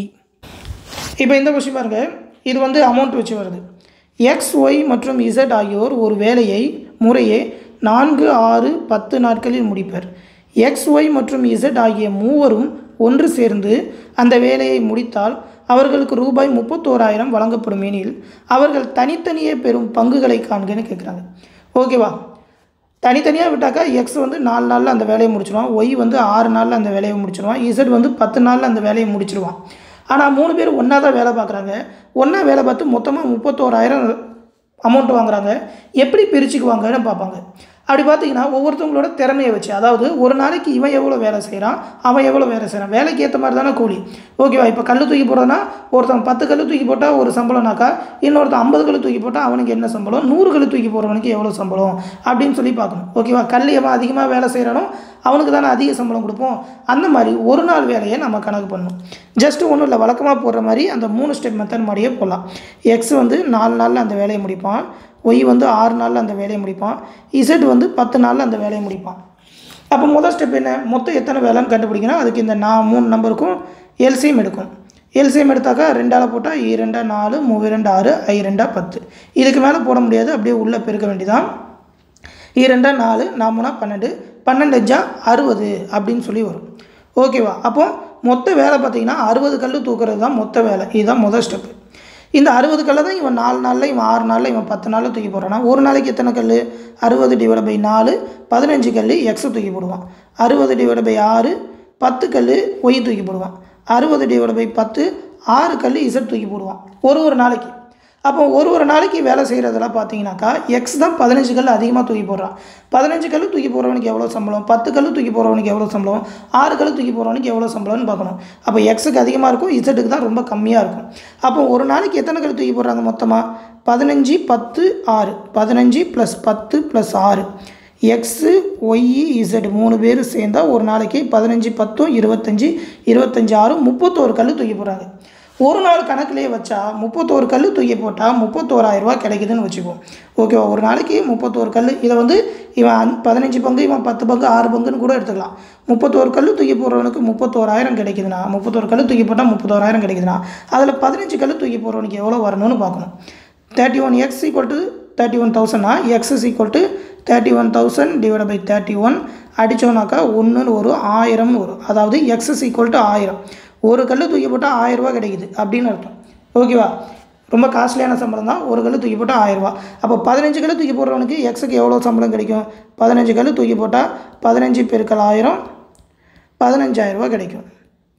இப்போ இந்த கொஸ்டின் பாருங்க இது வந்து அமௌண்ட் வச்சு வருது எக்ஸ் ஒய் மற்றும் இசட் ஆகியோர் ஒரு வேலையை முறையே நான்கு ஆறு பத்து நாட்களில் முடிப்பர் எக்ஸ் ஒய் மற்றும் இசட் ஆகிய மூவரும் ஒன்று சேர்ந்து அந்த வேலையை முடித்தால் அவர்களுக்கு ரூபாய் முப்பத்தோராயிரம் வழங்கப்படும் எனில் அவர்கள் தனித்தனியே பெறும் பங்குகளை காண்கன்னு கேட்குறாங்க ஓகேவா தனித்தனியாக விட்டாக்கா எக்ஸ் வந்து நாலு நாளில் அந்த வேலையை முடிச்சிடுவான் ஒய் வந்து ஆறு நாளில் அந்த வேலையை முடிச்சிடுவான் இசட் வந்து பத்து நாளில் அந்த வேலையை முடிச்சிடுவான் ஆனால் மூணு பேர் ஒன்றா தான் வேலை பார்க்குறாங்க ஒன்றா வேலை பார்த்து மொத்தமாக முப்பத்தோராயிரம் அமௌண்ட் வாங்குறாங்க எப்படி பிரிச்சுக்குவாங்கன்னு பார்ப்பாங்க அப்படி பார்த்தீங்கன்னா ஒவ்வொருத்தவங்களோட திறமையை வச்சு அதாவது ஒரு நாளைக்கு இவன் எவ்வளோ வேலை செய்கிறான் அவன் எவ்வளோ வேலை செய்கிறான் வேலைக்கு ஏற்ற மாதிரி தானே கூலி ஓகேவா இப்போ கல் தூக்கி போடுறதுனா ஒருத்தன் பத்து கல் தூக்கி போட்டால் ஒரு சம்பளம்னாக்கா இன்னொருத்தன் ஐம்பது கல் தூக்கி போட்டால் அவனுக்கு என்ன சம்பளம் நூறு கல் தூக்கி போடுறவனுக்கு எவ்வளோ சம்பளம் அப்படின்னு சொல்லி பார்க்கணும் ஓகேவா கல் எவன் அதிகமாக வேலை செய்கிறானோ அவனுக்கு தானே அதிக சம்பளம் கொடுப்போம் அந்த மாதிரி ஒரு நாள் வேலையை நம்ம கணக்கு பண்ணணும் ஜஸ்ட்டு ஒன்றும் இல்லை வழக்கமாக போடுற மாதிரி அந்த மூணு ஸ்டெப் மெத்தட் மாதிரியே போடலாம் எக்ஸ் வந்து நாலு நாளில் அந்த வேலையை முடிப்பான் ஒய் வந்து ஆறு நாளில் அந்த வேலையை முடிப்பான் இசட் வந்து பத்து நாளில் அந்த வேலையை முடிப்பான் அப்போ முதல் ஸ்டெப் என்ன மொத்தம் எத்தனை வேலைன்னு கண்டுபிடிக்கணும் அதுக்கு இந்த நான் மூணு நம்பருக்கும் எல்சிஎம் எடுக்கும் எல்சிஎம் எடுத்தாக்கா ரெண்டால் போட்டால் இ ரெண்டா நாலு மூவி ரெண்டு ஆறு ஐ ரெண்டா பத்து இதுக்கு மேலே போட முடியாது அப்படியே உள்ளே பெருக்க வேண்டியதான் இரண்டா நாலு நாமுனா பன்னெண்டு பன்னெண்டு அஞ்சா அறுபது அப்படின்னு சொல்லி வரும் ஓகேவா அப்போது மொத்த வேலை பார்த்தீங்கன்னா அறுபது கல் தூக்குறது தான் மொத்த வேலை இதுதான் முதல் ஸ்டெப்பு இந்த அறுபது கல்லை தான் இவன் நாலு நாளில் இவன் ஆறு நாளில் இவன் பத்து நாளில் தூக்கி போடுறான்னா ஒரு நாளைக்கு எத்தனை கல் அறுபது டிவைட் பை நாலு பதினஞ்சு கல் எக்ஸை தூக்கி போடுவான் அறுபது டிவைட் பை ஆறு பத்து கல் ஒய் தூக்கி போடுவான் அறுபது டிவைட் பை பத்து ஆறு கல் இசட் தூக்கி போடுவான் ஒரு ஒரு நாளைக்கு அப்போ ஒரு ஒரு நாளைக்கு வேலை செய்கிறதெல்லாம் பார்த்தீங்கன்னாக்கா எக்ஸ் தான் பதினஞ்சு கல் அதிகமாக தூக்கி போடுறான் பதினஞ்சு கல் தூக்கி போகிறவனுக்கு எவ்வளோ சம்பளம் பத்து கல் தூக்கி போகிறவனுக்கு எவ்வளோ சம்பளம் ஆறு கல் தூக்கி போகிறவனுக்கு எவ்வளோ சம்பளம்னு பார்க்கணும் அப்போ எக்ஸுக்கு அதிகமாக இருக்கும் இசட்டுக்கு தான் ரொம்ப கம்மியாக இருக்கும் அப்போ ஒரு நாளைக்கு எத்தனை கல் தூக்கி போடுறாங்க மொத்தமாக பதினஞ்சு பத்து ஆறு பதினஞ்சு ப்ளஸ் பத்து ப்ளஸ் ஆறு எக்ஸு ஒய்இ இசட் மூணு பேர் சேர்ந்தால் ஒரு நாளைக்கு பதினஞ்சு பத்தும் இருபத்தஞ்சி இருபத்தஞ்சி ஆறும் முப்பத்தோரு கல் தூக்கி போடுறாங்க ஒரு நாள் கணக்குலேயே வச்சா முப்பத்தோரு கல் தூக்கி போட்டால் முப்பத்தோராயிரரூவா கிடைக்குதுன்னு வச்சுக்குவோம் ஓகேவா ஒரு நாளைக்கு முப்பத்தோரு கல் இதை வந்து இவன் அஞ் பதினஞ்சு பங்கு இவன் பத்து பங்கு ஆறு பங்குன்னு கூட எடுத்துக்கலாம் முப்பத்தோரு கல் தூக்கி போடுறவனுக்கு முப்பத்தோராயிரம் கிடைக்குதுன்னா முப்பத்தோரு கல் தூக்கி போட்டால் முப்பத்தோராயிரம் கிடைக்குதுன்னா அதில் பதினஞ்சு கல் தூக்கி போடுறவனுக்கு எவ்வளோ வரணும்னு பார்க்கணும் thirty one X equal to thirty one தௌசண்ட்னா X is equal to thirty one thousand divide by thirty one அடித்தோன்னாக்கா ஒன்றுன்னு வரும் ஆயிரம்னு வரும் அதாவது எக்ஸ் இஸ் ஈக்குவல் டு ஆயிரம் ஒரு கல் தூக்கி போட்டால் ஆயிரரூவா கிடைக்குது அப்படின்னு அர்த்தம் ஓகேவா ரொம்ப காஸ்ட்லியான சம்பளம் தான் ஒரு கல் தூக்கி போட்டால் ஆயிரரூவா அப்போ பதினஞ்சு கல் தூக்கி போடுறவனுக்கு எக்ஸுக்கு எவ்வளோ சம்பளம் கிடைக்கும் பதினஞ்சு கல் தூக்கி போட்டால் பதினஞ்சு பெருக்கல் ஆயிரம் பதினஞ்சாயிரரூவா கிடைக்கும்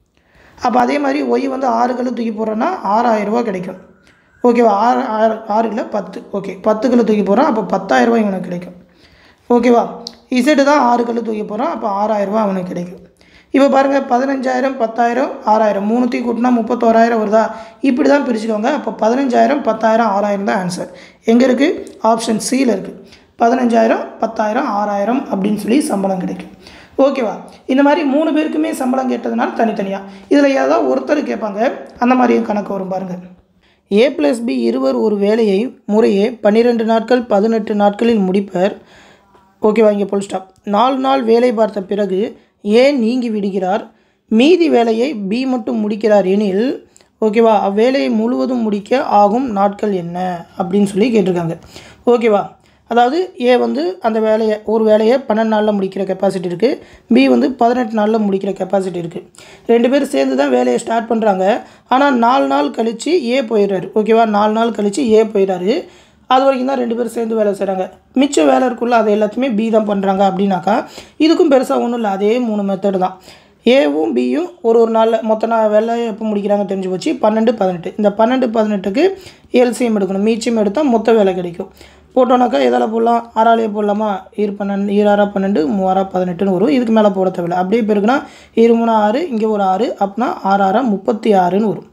அப்போ அதே மாதிரி ஒய் வந்து ஆறு கல் தூக்கி போடுறோன்னா ஆறாயிரரூவா கிடைக்கும் ஓகேவா ஆறு ஆறு ஆறு இல்லை பத்து ஓகே பத்து கல் தூக்கி போகிறான் அப்போ பத்தாயிரரூவா இவனுக்கு கிடைக்கும் ஓகேவா இசட்டு தான் ஆறு கல் தூக்கி போகிறான் அப்போ ஆறாயிரரூவா அவனுக்கு கிடைக்கும் இப்போ பாருங்கள் பதினஞ்சாயிரம் பத்தாயிரம் ஆறாயிரம் மூணுத்தையும் கூட்டினா முப்பத்தோராயிரம் வருதா இப்படி தான் பிரிச்சுக்கோங்க அப்போ பதினஞ்சாயிரம் பத்தாயிரம் ஆறாயிரம் தான் ஆன்சர் எங்கே இருக்குது ஆப்ஷன் சியில் இருக்குது பதினஞ்சாயிரம் பத்தாயிரம் ஆறாயிரம் அப்படின்னு சொல்லி சம்பளம் கிடைக்கும் ஓகேவா இந்த மாதிரி மூணு பேருக்குமே சம்பளம் கேட்டதுனால தனித்தனியாக இதில் ஏதாவது ஒருத்தர் கேட்பாங்க அந்த மாதிரியும் கணக்கு வரும் பாருங்கள் ஏ ப்ளஸ் பி இருவர் ஒரு வேலையை முறையே பன்னிரெண்டு நாட்கள் பதினெட்டு நாட்களில் முடிப்பர் ஓகேவா இங்கே புல் ஸ்டாப் நாலு நாள் வேலை பார்த்த பிறகு ஏ நீங்கி விடுகிறார் மீதி வேலையை பி மட்டும் முடிக்கிறார் எனில் ஓகேவா அவ்வேலையை முழுவதும் முடிக்க ஆகும் நாட்கள் என்ன அப்படின்னு சொல்லி கேட்டிருக்காங்க ஓகேவா அதாவது ஏ வந்து அந்த வேலையை ஒரு வேலையை பன்னெண்டு நாளில் முடிக்கிற கெப்பாசிட்டி இருக்குது பி வந்து பதினெட்டு நாளில் முடிக்கிற கெப்பாசிட்டி இருக்குது ரெண்டு பேரும் சேர்ந்து தான் வேலையை ஸ்டார்ட் பண்ணுறாங்க ஆனால் நாலு நாள் கழித்து ஏ போயிடுறாரு ஓகேவா நாலு நாள் கழித்து ஏ போயிடுறாரு அது வரைக்கும் தான் ரெண்டு பேரும் சேர்ந்து வேலை செய்கிறாங்க மிச்ச வேலை இருக்குள்ள அது எல்லாத்தையுமே பி தான் பண்ணுறாங்க அப்படின்னாக்கா இதுக்கும் பெருசாக ஒன்றும் இல்லை அதே மூணு மெத்தடு தான் ஏவும் பியும் ஒரு ஒரு நாளில் மொத்த நாள் வேலை எப்போ முடிக்கிறாங்க தெரிஞ்சு போச்சு பன்னெண்டு பதினெட்டு இந்த பன்னெண்டு பதினெட்டுக்கு எல்சிஎம் எடுக்கணும் மீச்சியம் எடுத்தால் மொத்த வேலை கிடைக்கும் போட்டோன்னாக்கா எதால் போடலாம் ஆறாலேயே போடலாமா இரு பன்னெண்டு ஈராறா பன்னெண்டு மூவாரா பதினெட்டுன்னு வரும் இதுக்கு மேலே போட தேவையில்லை அப்படியே பெருக்குனா இரு மூணு ஆறு இங்கே ஒரு ஆறு அப்படின்னா ஆறாரா முப்பத்தி ஆறுன்னு வரும்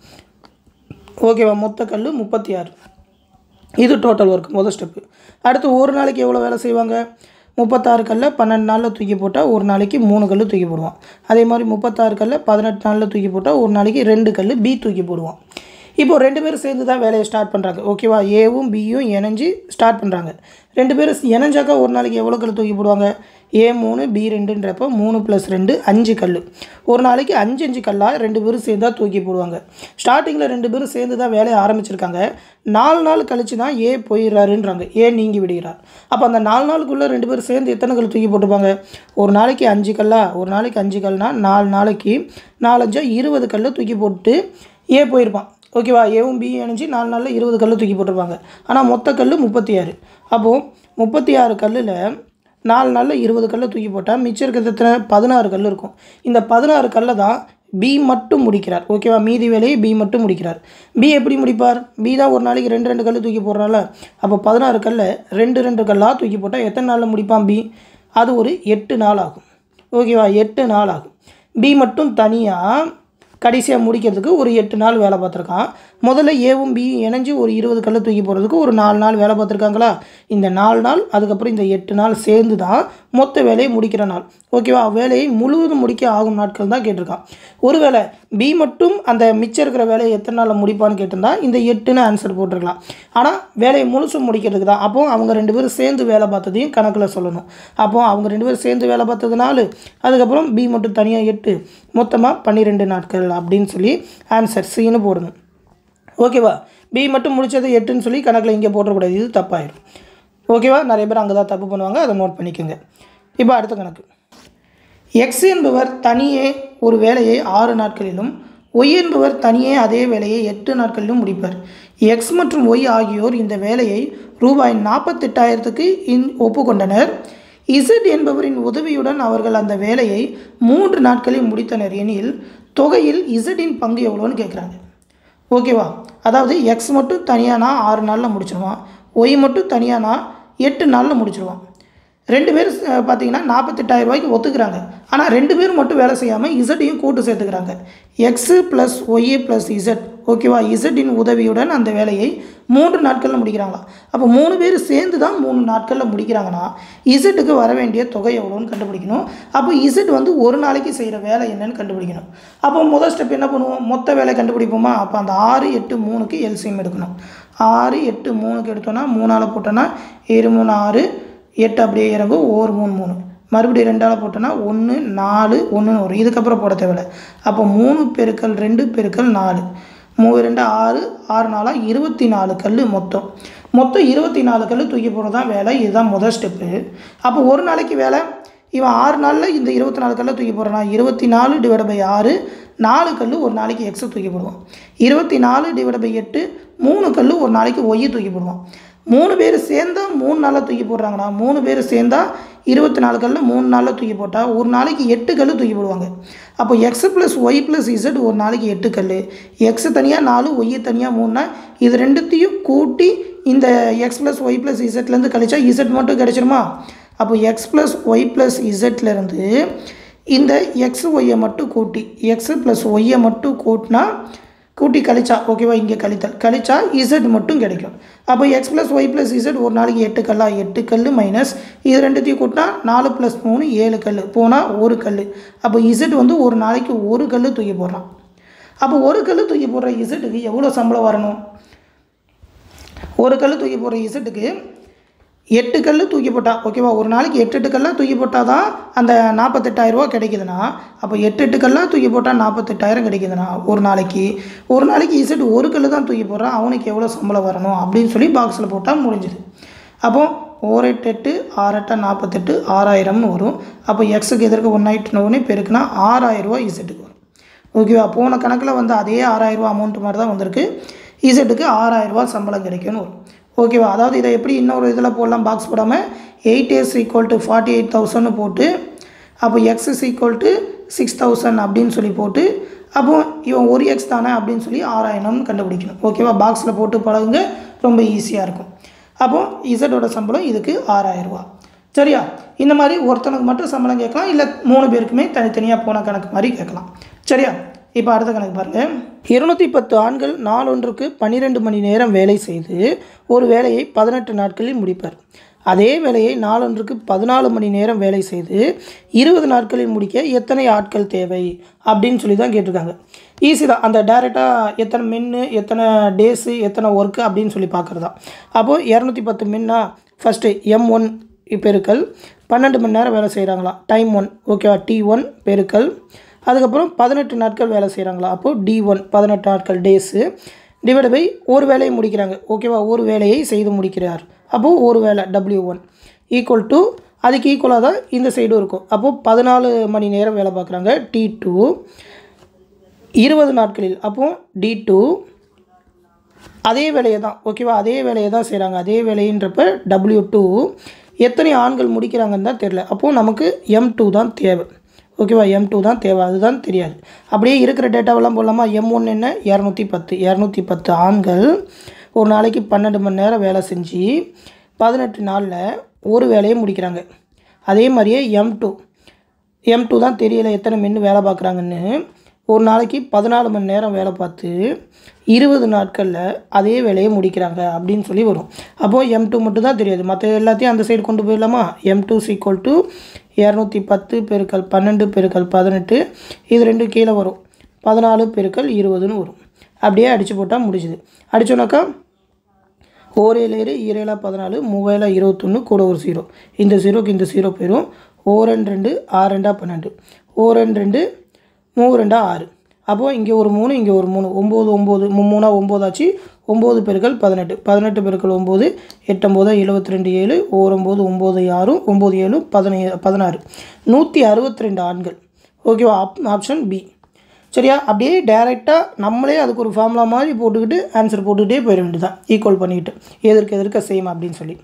ஓகேவா மொத்த கல் முப்பத்தி ஆறு இது டோட்டல் ஒர்க் முதல் ஸ்டெப்பு அடுத்து ஒரு நாளைக்கு எவ்வளோ வேலை செய்வாங்க முப்பத்தாறு கல்ல பன்னெண்டு நாளில் தூக்கி போட்டால் ஒரு நாளைக்கு மூணு கல் தூக்கி போடுவான் அதே மாதிரி முப்பத்தாறு கல்ல பதினெட்டு நாளில் தூக்கி போட்டால் ஒரு நாளைக்கு ரெண்டு கல் பி தூக்கி போடுவான் இப்போ ரெண்டு பேரும் சேர்ந்து தான் வேலையை ஸ்டார்ட் பண்ணுறாங்க ஓகேவா ஏவும் பியும் இணைஞ்சு ஸ்டார்ட் பண்ணுறாங்க ரெண்டு பேரும் இணைஞ்சாக்கா ஒரு நாளைக்கு எவ்வளோ கல் தூக்கி போடுவாங்க ஏ மூணு பி ரெண்டுன்றப்போ மூணு ப்ளஸ் ரெண்டு அஞ்சு கல் ஒரு நாளைக்கு அஞ்சு அஞ்சு கல்லாக ரெண்டு பேரும் சேர்ந்து தான் தூக்கி போடுவாங்க ஸ்டார்டிங்கில் ரெண்டு பேரும் சேர்ந்து தான் வேலையை ஆரம்பிச்சிருக்காங்க நாலு நாள் கழிச்சு தான் ஏ போயிடுறாருன்றாங்க ஏ நீங்கி விடுகிறார் அப்போ அந்த நாலு நாளுக்குள்ளே ரெண்டு பேரும் சேர்ந்து எத்தனை கல் தூக்கி போட்டுப்பாங்க ஒரு நாளைக்கு அஞ்சு கல்லா ஒரு நாளைக்கு அஞ்சு கல்னா நாலு நாளைக்கு நாலஞ்சா இருபது கல் தூக்கி போட்டு ஏ போயிருப்பான் ஓகேவா ஏவும் பி இணைஞ்சு நாலு நாளில் இருபது கல் தூக்கி போட்டிருப்பாங்க ஆனால் மொத்த கல் முப்பத்தி ஆறு அப்போது முப்பத்தி ஆறு கல்லில் நாலு நாளில் இருபது கல்லை தூக்கி போட்டால் மிச்சம் இருக்கிறது எத்தனை பதினாறு கல் இருக்கும் இந்த பதினாறு கல்லை தான் பி மட்டும் முடிக்கிறார் ஓகேவா மீதி வேலையை பி மட்டும் முடிக்கிறார் பி எப்படி முடிப்பார் பி தான் ஒரு நாளைக்கு ரெண்டு ரெண்டு கல் தூக்கி போடுறால அப்போ பதினாறு கல்லை ரெண்டு ரெண்டு கல்லாக தூக்கி போட்டால் எத்தனை நாளில் முடிப்பான் பி அது ஒரு எட்டு நாள் ஆகும் ஓகேவா எட்டு நாள் ஆகும் பி மட்டும் தனியாக கடைசியாக முடிக்கிறதுக்கு ஒரு எட்டு நாள் வேலை பார்த்துருக்கான் முதல்ல ஏவும் பியும் இணைஞ்சு ஒரு இருபது கல்லை தூக்கி போகிறதுக்கு ஒரு நாலு நாள் வேலை பார்த்துருக்காங்களா இந்த நாலு நாள் அதுக்கப்புறம் இந்த எட்டு நாள் சேர்ந்து தான் மொத்த வேலையை முடிக்கிற நாள் ஓகேவா வேலையை முழுவதும் முடிக்க ஆகும் நாட்கள் தான் கேட்டிருக்கான் ஒருவேளை பி மட்டும் அந்த மிச்சம் இருக்கிற வேலையை எத்தனை நாளில் முடிப்பான்னு கேட்டிருந்தா இந்த எட்டுன்னு ஆன்சர் போட்டிருக்கலாம் ஆனால் வேலையை முழுசும் முடிக்கிறதுக்கு தான் அப்போது அவங்க ரெண்டு பேரும் சேர்ந்து வேலை பார்த்ததையும் கணக்கில் சொல்லணும் அப்போது அவங்க ரெண்டு பேரும் சேர்ந்து வேலை பார்த்தது நாலு அதுக்கப்புறம் பி மட்டும் தனியாக எட்டு மொத்தமாக பன்னிரெண்டு நாட்கள் அப்படின்னு சொல்லி ஆன்சர் சின்னு போடணும் ஓகேவா பி மட்டும் முடிச்சது எட்டுன்னு சொல்லி கணக்கில் இங்கே போட்டக்கூடாது இது தப்பாயிடும் ஓகேவா நிறைய பேர் அங்கே தான் தப்பு பண்ணுவாங்க அதை நோட் பண்ணிக்கோங்க இப்போ அடுத்த கணக்கு எக்ஸ் என்பவர் தனியே ஒரு வேலையை ஆறு நாட்களிலும் ஒய் என்பவர் தனியே அதே வேலையை எட்டு நாட்களிலும் முடிப்பார் எக்ஸ் மற்றும் ஒய் ஆகியோர் இந்த வேலையை ரூபாய் நாற்பத்தெட்டாயிரத்துக்கு இன் ஒப்புக்கொண்டனர் இசட் என்பவரின் உதவியுடன் அவர்கள் அந்த வேலையை மூன்று நாட்களில் முடித்தனர் எனில் தொகையில் இசட்டின் பங்கு எவ்வளோன்னு கேட்குறாங்க ஓகேவா அதாவது எக்ஸ் மட்டும் தனியானா ஆறு நாளில் முடிச்சிருவான் ஒய் மட்டும் தனியானா எட்டு நாளில் முடிச்சிருவான் ரெண்டு பேர் பார்த்தீங்கன்னா நாற்பத்தெட்டாயிரம் ரூபாய்க்கு ஒத்துக்கிறாங்க ஆனால் ரெண்டு பேரும் மட்டும் வேலை செய்யாமல் இசட்டையும் கூட்டு சேர்த்துக்கிறாங்க X plus Y A plus Z ஓகேவா இசட்டின் உதவியுடன் அந்த வேலையை மூன்று நாட்களில் முடிக்கிறாங்களாம் அப்போ மூணு பேர் சேர்ந்து தான் மூணு நாட்களில் முடிக்கிறாங்கன்னா இசட்டுக்கு வர வேண்டிய தொகை எவ்வளோன்னு கண்டுபிடிக்கணும் அப்போ இசட் வந்து ஒரு நாளைக்கு செய்கிற வேலை என்னன்னு கண்டுபிடிக்கணும் அப்போ முதல் ஸ்டெப் என்ன பண்ணுவோம் மொத்த வேலை கண்டுபிடிப்போமா அப்போ அந்த ஆறு எட்டு மூணுக்கு எல்சிஎம் எடுக்கணும் ஆறு எட்டு மூணுக்கு எடுத்தோன்னா மூணால் போட்டோன்னா இரு மூணு ஆறு எட்டு அப்படியே இறங்கும் ஓர் மூணு மூணு மறுபடியும் ரெண்டால் போட்டோன்னா ஒன்று நாலு ஒன்றுன்னு வரும் இதுக்கப்புறம் போட தேவையில்லை அப்போ மூணு பெருக்கல் ரெண்டு பெருக்கல் நாலு மூணு ரெண்டு ஆறு ஆறு நாளாக இருபத்தி நாலு கல் மொத்தம் மொத்தம் இருபத்தி நாலு கல் தூக்கி போகிறது தான் வேலை இதுதான் முதல் ஸ்டெப்பு அப்போ ஒரு நாளைக்கு வேலை இவன் ஆறு நாளில் இந்த இருபத்தி நாலு கல்லை தூக்கி போடுறான் இருபத்தி நாலு டிவைட் பை ஆறு நாலு கல் ஒரு நாளைக்கு எக்ஸை தூக்கி போடுவான் இருபத்தி நாலு டிவைட் பை எட்டு மூணு கல் ஒரு நாளைக்கு ஒய்யை தூக்கி போடுவான் மூணு பேர் சேர்ந்தா மூணு நாளில் தூக்கி போடுறாங்கண்ணா மூணு பேர் சேர்ந்தா இருபத்தி நாலு கல்ல மூணு நாளில் தூக்கி போட்டால் ஒரு நாளைக்கு எட்டு கல் தூக்கி போடுவாங்க அப்போ X plus Y plus Z ஒரு நாளைக்கு எட்டு கல் எக்ஸ் தனியாக நாலு ஒய் தனியாக மூணுனா இது ரெண்டுத்தையும் கூட்டி இந்த எக்ஸ் ப்ளஸ் ஒய் ப்ளஸ் இசட்லேருந்து கழிச்சா இசட் மட்டும் கிடச்சிருமா அப்போ எக்ஸ் ப்ளஸ் ஒய் ப்ளஸ் இசட்லேருந்து இந்த எக்ஸ் ஒய்யை மட்டும் கூட்டி எக்ஸ் ப்ளஸ் ஒய்யை மட்டும் கூட்டினா கூட்டி கழிச்சா ஓகேவா இங்கே கழித்தல் கழிச்சா இசட் மட்டும் கிடைக்கும் அப்போ X plus Y plus Z ஒரு நாளைக்கு எட்டு கல்லா எட்டு கல் மைனஸ் இது ரெண்டுத்தையும் கூட்டினா நாலு ப்ளஸ் மூணு ஏழு கல் போனால் ஒரு கல் அப்போ இசட் வந்து ஒரு நாளைக்கு ஒரு கல் தூக்கி போடுறான் அப்போ ஒரு கல் தூக்கி போடுற இசட்டுக்கு எவ்வளோ சம்பளம் வரணும் ஒரு கல் தூக்கி போடுற இசட்டுக்கு எட்டு கல் தூக்கி போட்டா ஓகேவா ஒரு நாளைக்கு எட்டு எட்டு கல்லாக தூக்கி போட்டால் தான் அந்த நாற்பத்தெட்டாயிரரூவா கிடைக்குதுன்னா அப்போ எட்டு எட்டு கல்லாக தூக்கி போட்டால் நாற்பத்தெட்டாயிரம் கிடைக்குதுன்னா ஒரு நாளைக்கு ஒரு நாளைக்கு இசட் ஒரு கல் தான் தூக்கி போடுறான் அவனுக்கு எவ்வளோ சம்பளம் வரணும் அப்படின்னு சொல்லி பாக்ஸில் போட்டால் முடிஞ்சுது அப்போ ஓர் எட்டு எட்டு ஆறு எட்டா நாற்பத்தெட்டு ஆறாயிரம்னு வரும் அப்போ எக்ஸுக்கு எதிர்க்க ஒன் நைட்டு ஒன்று பெருக்குனா ஆறாயிரரூவா இசட்டுக்கு வரும் ஓகேவா போன கணக்கில் வந்து அதே ஆறாயிரரூவா அமௌண்ட் மாதிரி தான் வந்திருக்கு இசட்டுக்கு ஆறாயிரரூவா சம்பளம் கிடைக்கும்னு வரும் ஓகேவா அதாவது இதை எப்படி இன்னொரு இதில் போடலாம் பாக்ஸ் போடாமல் eight years equal to forty eight தௌசண்ட்னு போட்டு அப்போ X is equal to six thousand அப்படின்னு சொல்லி போட்டு அப்போ இவன் ஒரு எக்ஸ் தானே அப்படின்னு சொல்லி ஆறாயிரம்னு கண்டுபிடிக்கணும் ஓகேவா பாக்ஸில் போட்டு பழகுங்க ரொம்ப ஈஸியாக இருக்கும் அப்போது இசட்டோட சம்பளம் இதுக்கு ஆறாயிரரூவா சரியா இந்த மாதிரி ஒருத்தனுக்கு மட்டும் சம்பளம் கேட்கலாம் இல்லை மூணு பேருக்குமே தனித்தனியாக போன கணக்கு மாதிரி கேட்கலாம் சரியா இப்போ அடுத்த கணக்கு பாருங்கள் இருநூற்றி பத்து ஆண்கள் நாளொன்றுக்கு பன்னிரெண்டு மணி நேரம் வேலை செய்து ஒரு வேலையை பதினெட்டு நாட்களில் முடிப்பர் அதே வேலையை நாளொன்றுக்கு பதினாலு மணி நேரம் வேலை செய்து இருபது நாட்களில் முடிக்க எத்தனை ஆட்கள் தேவை அப்படின்னு சொல்லி தான் கேட்டிருக்காங்க ஈஸி தான் அந்த டேரெக்டாக எத்தனை மின்னு எத்தனை டேஸு எத்தனை ஒர்க்கு அப்படின்னு சொல்லி பார்க்குறது தான் அப்போது இரநூத்தி பத்து மின்னா ஃபஸ்ட்டு எம் ஒன் பெருக்கல் பன்னெண்டு மணி நேரம் வேலை செய்கிறாங்களா டைம் ஒன் ஓகேவா டி ஒன் பெருக்கல் அதுக்கப்புறம் பதினெட்டு நாட்கள் வேலை செய்கிறாங்களா அப்போது டி ஒன் பதினெட்டு நாட்கள் டேஸு டிவைட் பை ஒரு வேலையை முடிக்கிறாங்க ஓகேவா ஒரு வேலையை செய்து முடிக்கிறார் அப்போது ஒரு வேலை டபிள்யூ ஒன் ஈக்குவல் டு அதுக்கு ஈக்குவலாக தான் இந்த சைடும் இருக்கும் அப்போது பதினாலு மணி நேரம் வேலை பார்க்குறாங்க டி டூ இருபது நாட்களில் அப்போது டி டூ அதே வேலையை தான் ஓகேவா அதே வேலையை தான் செய்கிறாங்க அதே வேலைன்றப்ப டபிள்யூ டூ எத்தனை ஆண்கள் முடிக்கிறாங்கன்னு தான் தெரில அப்போது நமக்கு எம் டூ தான் தேவை ஓகேவா எம் டூ தான் தேவை அதுதான் தெரியாது அப்படியே இருக்கிற டேட்டாவெல்லாம் போடலாமா எம் ஒன் என்ன இரநூத்தி பத்து இரநூத்தி பத்து ஆண்கள் ஒரு நாளைக்கு பன்னெண்டு மணி நேரம் வேலை செஞ்சு பதினெட்டு நாளில் ஒரு வேலையை முடிக்கிறாங்க அதே மாதிரியே எம் டூ எம் டூ தான் தெரியல எத்தனை மென்று வேலை பார்க்குறாங்கன்னு ஒரு நாளைக்கு பதினாலு மணி நேரம் வேலை பார்த்து இருபது நாட்களில் அதே வேலையை முடிக்கிறாங்க அப்படின்னு சொல்லி வரும் அப்போது எம் டூ மட்டும் தான் தெரியாது மற்ற எல்லாத்தையும் அந்த சைடு கொண்டு போயிடலாமா எம் டூ சீக்வல் டு இரநூத்தி பத்து பெருக்கல் பன்னெண்டு பெருக்கல் பதினெட்டு இது ரெண்டு கீழே வரும் பதினாலு பெருக்கல் இருபதுன்னு வரும் அப்படியே அடித்து போட்டால் முடிஞ்சுது அடித்தோன்னாக்கா ஓரேழு ஈரேழா பதினாலு மூவேழா இருபத்தொன்று கூட ஒரு ஜீரோ இந்த ஜீரோக்கு இந்த ஜீரோ போயிடும் ஓரெண்டு ரெண்டு ஆறு ரெண்டா பன்னெண்டு ஓரெண்டு ரெண்டு மூணு ரெண்டா ஆறு அப்போது இங்கே ஒரு மூணு இங்கே ஒரு மூணு ஒம்பது ஒம்பது மூணா ஒம்போதாச்சு ஒம்பது பெருக்கள் பதினெட்டு பதினெட்டு பெருக்கள் ஒம்பது எட்டொம்போதா எழுபத்தி ரெண்டு ஏழு ஓரொம்பது ஒம்பது ஆறும் ஒம்பது ஏழு பதினே பதினாறு நூற்றி அறுபத்தி ரெண்டு ஆண்கள் ஓகேவா ஆப் ஆப்ஷன் பி சரியா அப்படியே டைரெக்டாக நம்மளே அதுக்கு ஒரு ஃபார்முலா மாதிரி போட்டுக்கிட்டு ஆன்சர் போட்டுக்கிட்டே போயிட வேண்டியதான் ஈக்குவல் பண்ணிக்கிட்டு எதற்கு எதற்க சேம் அப்படின்னு சொல்லி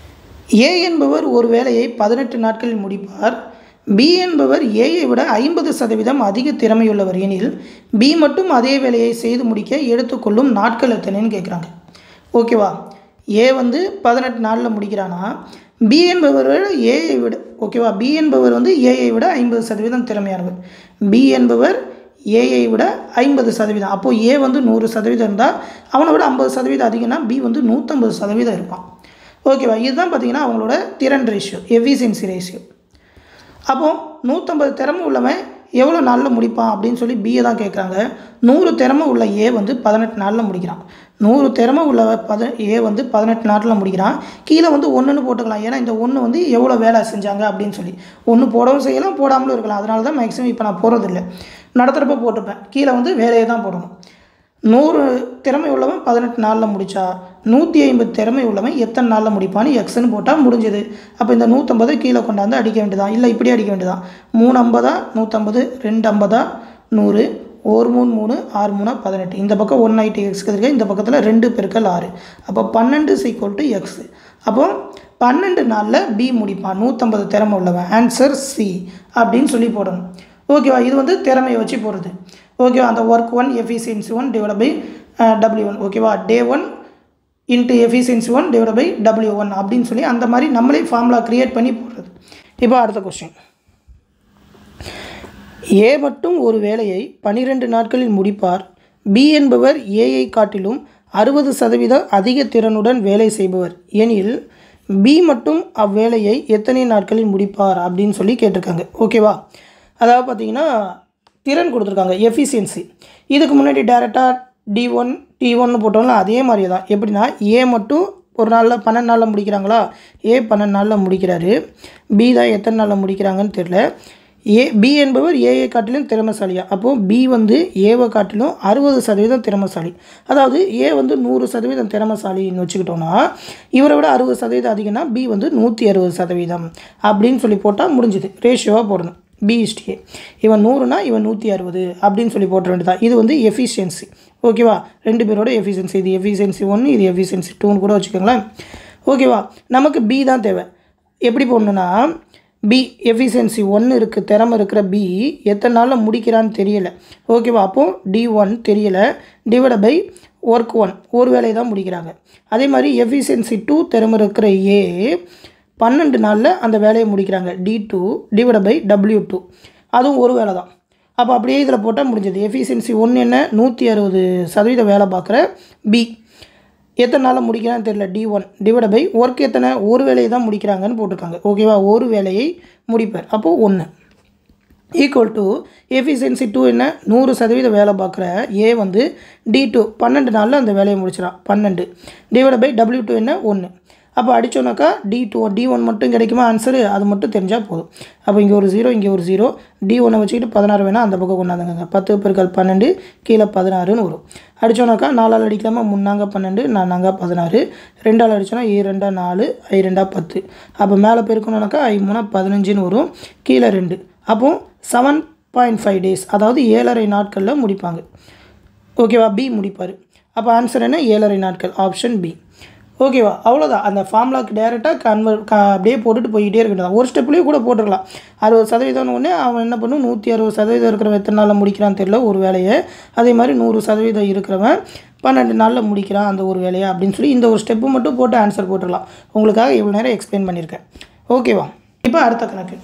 ஏ என்பவர் ஒரு வேலையை பதினெட்டு நாட்களில் முடிப்பார் பி என்பவர் ஏயை விட ஐம்பது சதவீதம் அதிக திறமையுள்ளவர் எனில் பி மட்டும் அதே வேலையை செய்து முடிக்க எடுத்துக்கொள்ளும் நாட்கள் எத்தனைன்னு கேட்குறாங்க ஓகேவா ஏ வந்து பதினெட்டு நாளில் முடிக்கிறானா பி என்பவர் விட ஏஐ விட ஓகேவா பி என்பவர் வந்து ஏஐ விட ஐம்பது சதவீதம் திறமையானவர் பி என்பவர் ஏஐ விட ஐம்பது சதவீதம் அப்போது ஏ வந்து நூறு சதவீதம் இருந்தால் அவனை விட ஐம்பது சதவீதம் அதிகம்னா பி வந்து நூற்றம்பது சதவீதம் இருப்பான் ஓகேவா இதுதான் பார்த்தீங்கன்னா அவங்களோட திறன் ரேஷியோ எஃபிஷியன்சி ரேஷியோ அப்போது நூற்றம்பது திறமை உள்ளவன் எவ்வளோ நாளில் முடிப்பான் அப்படின்னு சொல்லி பிஏ தான் கேட்குறாங்க நூறு திறமை உள்ள ஏ வந்து பதினெட்டு நாளில் முடிக்கிறான் நூறு திறமை உள்ள பத ஏ வந்து பதினெட்டு நாட்டில் முடிக்கிறான் கீழே வந்து ஒன்றுன்னு போட்டுக்கலாம் ஏன்னா இந்த ஒன்று வந்து எவ்வளோ வேலை செஞ்சாங்க அப்படின்னு சொல்லி ஒன்று போடவும் செய்யலாம் போடாமலும் இருக்கலாம் அதனால தான் மேக்ஸிமம் இப்போ நான் போடுறதில்ல நடத்துகிறப்ப போட்டுப்பேன் கீழே வந்து வேலையை தான் போடணும் நூறு திறமை உள்ளவன் பதினெட்டு நாளில் முடித்தா நூற்றி ஐம்பது திறமை உள்ளவன் எத்தனை நாளில் முடிப்பான்னு எக்ஸ்ன்னு போட்டால் முடிஞ்சது அப்போ இந்த நூற்றம்பதை கீழே கொண்டாந்து அடிக்க வேண்டியதான் இல்லை இப்படி அடிக்க வேண்டியதான் மூணு ஐம்பதா நூற்றம்பது ரெண்டு ஐம்பதா நூறு ஒரு மூணு மூணு ஆறு மூணா பதினெட்டு இந்த பக்கம் ஒன் நைன்ட்டி எக்ஸ்க்கு இருக்கு இந்த பக்கத்தில் ரெண்டு பெருக்கல் ஆறு அப்போ பன்னெண்டு சீக்வல் டு எக்ஸ் அப்போ பன்னெண்டு நாளில் பி முடிப்பான் நூற்றம்பது திறமை உள்ளவன் ஆன்சர் சி அப்படின்னு சொல்லி போடணும் ஓகேவா இது வந்து திறமையை வச்சு போடுறது ஓகேவா அந்த work one efficiency one divide by W one ஓகேவா day one into efficiency one divide by W one அப்படின்னு சொல்லி அந்த மாதிரி நம்மளே ஃபார்முலா க்ரியேட் பண்ணி போடுறது இப்போ அடுத்த கொஸ்டின் ஏ மட்டும் ஒரு வேலையை பனிரெண்டு நாட்களில் முடிப்பார் பி என்பவர் ஏஐ காட்டிலும் அறுபது சதவீதம் அதிக திறனுடன் வேலை செய்பவர் எனில் பி மட்டும் அவ்வேலையை எத்தனை நாட்களில் முடிப்பார் அப்படின்னு சொல்லி கேட்டிருக்காங்க ஓகேவா அதாவது பார்த்தீங்கன்னா திறன் கொடுத்துருக்காங்க எஃபிஷியன்சி இதுக்கு முன்னாடி டேரெக்டாக டி ஒன் டி ஒன்னு போட்டோம்ல அதே மாதிரி தான் எப்படின்னா ஏ மட்டும் ஒரு நாளில் பன்னெண்டு நாளில் முடிக்கிறாங்களா ஏ பன்னெண்டு நாளில் முடிக்கிறாரு பி தான் எத்தனை நாளில் முடிக்கிறாங்கன்னு தெரில ஏ பி என்பவர் ஏஐ காட்டிலும் திறமைசாலியா அப்போது பி வந்து ஏவை காட்டிலும் அறுபது சதவீதம் திறமைசாலி அதாவது ஏ வந்து நூறு சதவீதம் திறமைசாலின்னு வச்சுக்கிட்டோன்னா இவரை விட அறுபது சதவீதம் அதிகம்னா பி வந்து நூற்றி அறுபது சதவீதம் அப்படின்னு சொல்லி போட்டால் முடிஞ்சுது ரேஷியோவாக போடணும் பி இஸ்டிஏ இவன் நூறுனா இவன் நூற்றி அறுபது அப்படின்னு சொல்லி போட்ட வேண்டியதான் இது வந்து எஃபிஷியன்சி ஓகேவா ரெண்டு பேரோட எஃபிஷியன்சி இது எஃபிஷியன்சி ஒன்று இது எஃபிஷியன்சி டூன்னு கூட வச்சுக்கோங்களேன் ஓகேவா நமக்கு பி தான் தேவை எப்படி போடணுன்னா பி எஃபிஷியன்சி ஒன்று இருக்குது திறமை இருக்கிற பி எத்தனை நாளில் முடிக்கிறான்னு தெரியல ஓகேவா அப்போது டி ஒன் தெரியல டிவைட பை ஒர்க் ஒன் ஒரு வேலையை தான் முடிக்கிறாங்க அதே மாதிரி எஃபிஷியன்சி டூ திறமை இருக்கிற ஏ பன்னெண்டு நாளில் அந்த வேலையை முடிக்கிறாங்க T two divide by W two அதுவும் ஒரு வேலை தான் அப்போ அப்படியே இதில் போட்டால் முடிஞ்சது எஃபிஷியன்சி ஒன்று என்ன நூற்றி அறுபது சதவீதம் வேலை பார்க்குற பி எத்தனை நாளில் முடிக்கிறான்னு தெரியல T one divide by work எத்தனை ஒரு வேலையை தான் முடிக்கிறாங்கன்னு போட்டிருக்காங்க ஓகேவா ஒரு வேலையை முடிப்பார் அப்போது ஒன்று ஈக்குவல் டு எஃபிஷியன்சி டூ என்ன நூறு சதவீதம் வேலை பார்க்குற ஏ வந்து டி டூ பன்னெண்டு நாளில் அந்த வேலையை முடிச்சிடான் பன்னெண்டு டிவைட பை டபிள்யூ டூ என்ன ஒன்று அப்போ அடித்தோன்னாக்கா டி டூ டி ஒன் மட்டும் கிடைக்குமா ஆன்சரு அது மட்டும் தெரிஞ்சால் போதும் அப்போ இங்கே ஒரு ஜீரோ இங்கே ஒரு ஜீரோ டி ஒன்னை வச்சுக்கிட்டு பதினாறு வேணால் அந்த பக்கம் கொண்டாந்துங்க பத்து பெருக்கள் பன்னெண்டு கீழே பதினாறுன்னு வரும் அடித்தோன்னாக்கா நாலால் அடிக்கலாமா முன்னாங்க பன்னெண்டு நானாங்க பதினாறு ரெண்டால் அடித்தோன்னா ஏ ரெண்டா நாலு ஐ ரெண்டா பத்து அப்போ மேலே பெருக்கணுனாக்கா ஐ மூணா பதினஞ்சுன்னு வரும் கீழே ரெண்டு அப்போது செவன் பாயிண்ட் ஃபைவ் டேஸ் அதாவது ஏழரை நாட்களில் முடிப்பாங்க ஓகேவா பி முடிப்பார் அப்போ ஆன்சர் என்ன ஏழரை நாட்கள் ஆப்ஷன் பி ஓகேவா அவ்வளோதான் அந்த ஃபார்முலாக்கு டேரெக்டாக கன்வெர்ட் க அப்படியே போட்டுட்டு போய்கிட்டே இருக்கணும் ஒரு ஸ்டெப்லேயே கூட போட்டுடலாம் அறுபது சதவீதம்னு ஒன்று அவன் என்ன பண்ணும் நூற்றி அறுபது சதவீதம் இருக்கிறவன் எத்தனை நாளில் முடிக்கிறான்னு தெரியல ஒரு வேலையை அதே மாதிரி நூறு சதவீதம் இருக்கிறவன் பன்னெண்டு நாளில் முடிக்கிறான் அந்த ஒரு வேலையை அப்படின்னு சொல்லி இந்த ஒரு ஸ்டெப்பு மட்டும் போட்டு ஆன்சர் போட்டுடலாம் உங்களுக்காக இவ்வளோ நேரம் எக்ஸ்பிளைன் பண்ணியிருக்கேன் ஓகேவா இப்போ அடுத்த கணக்கு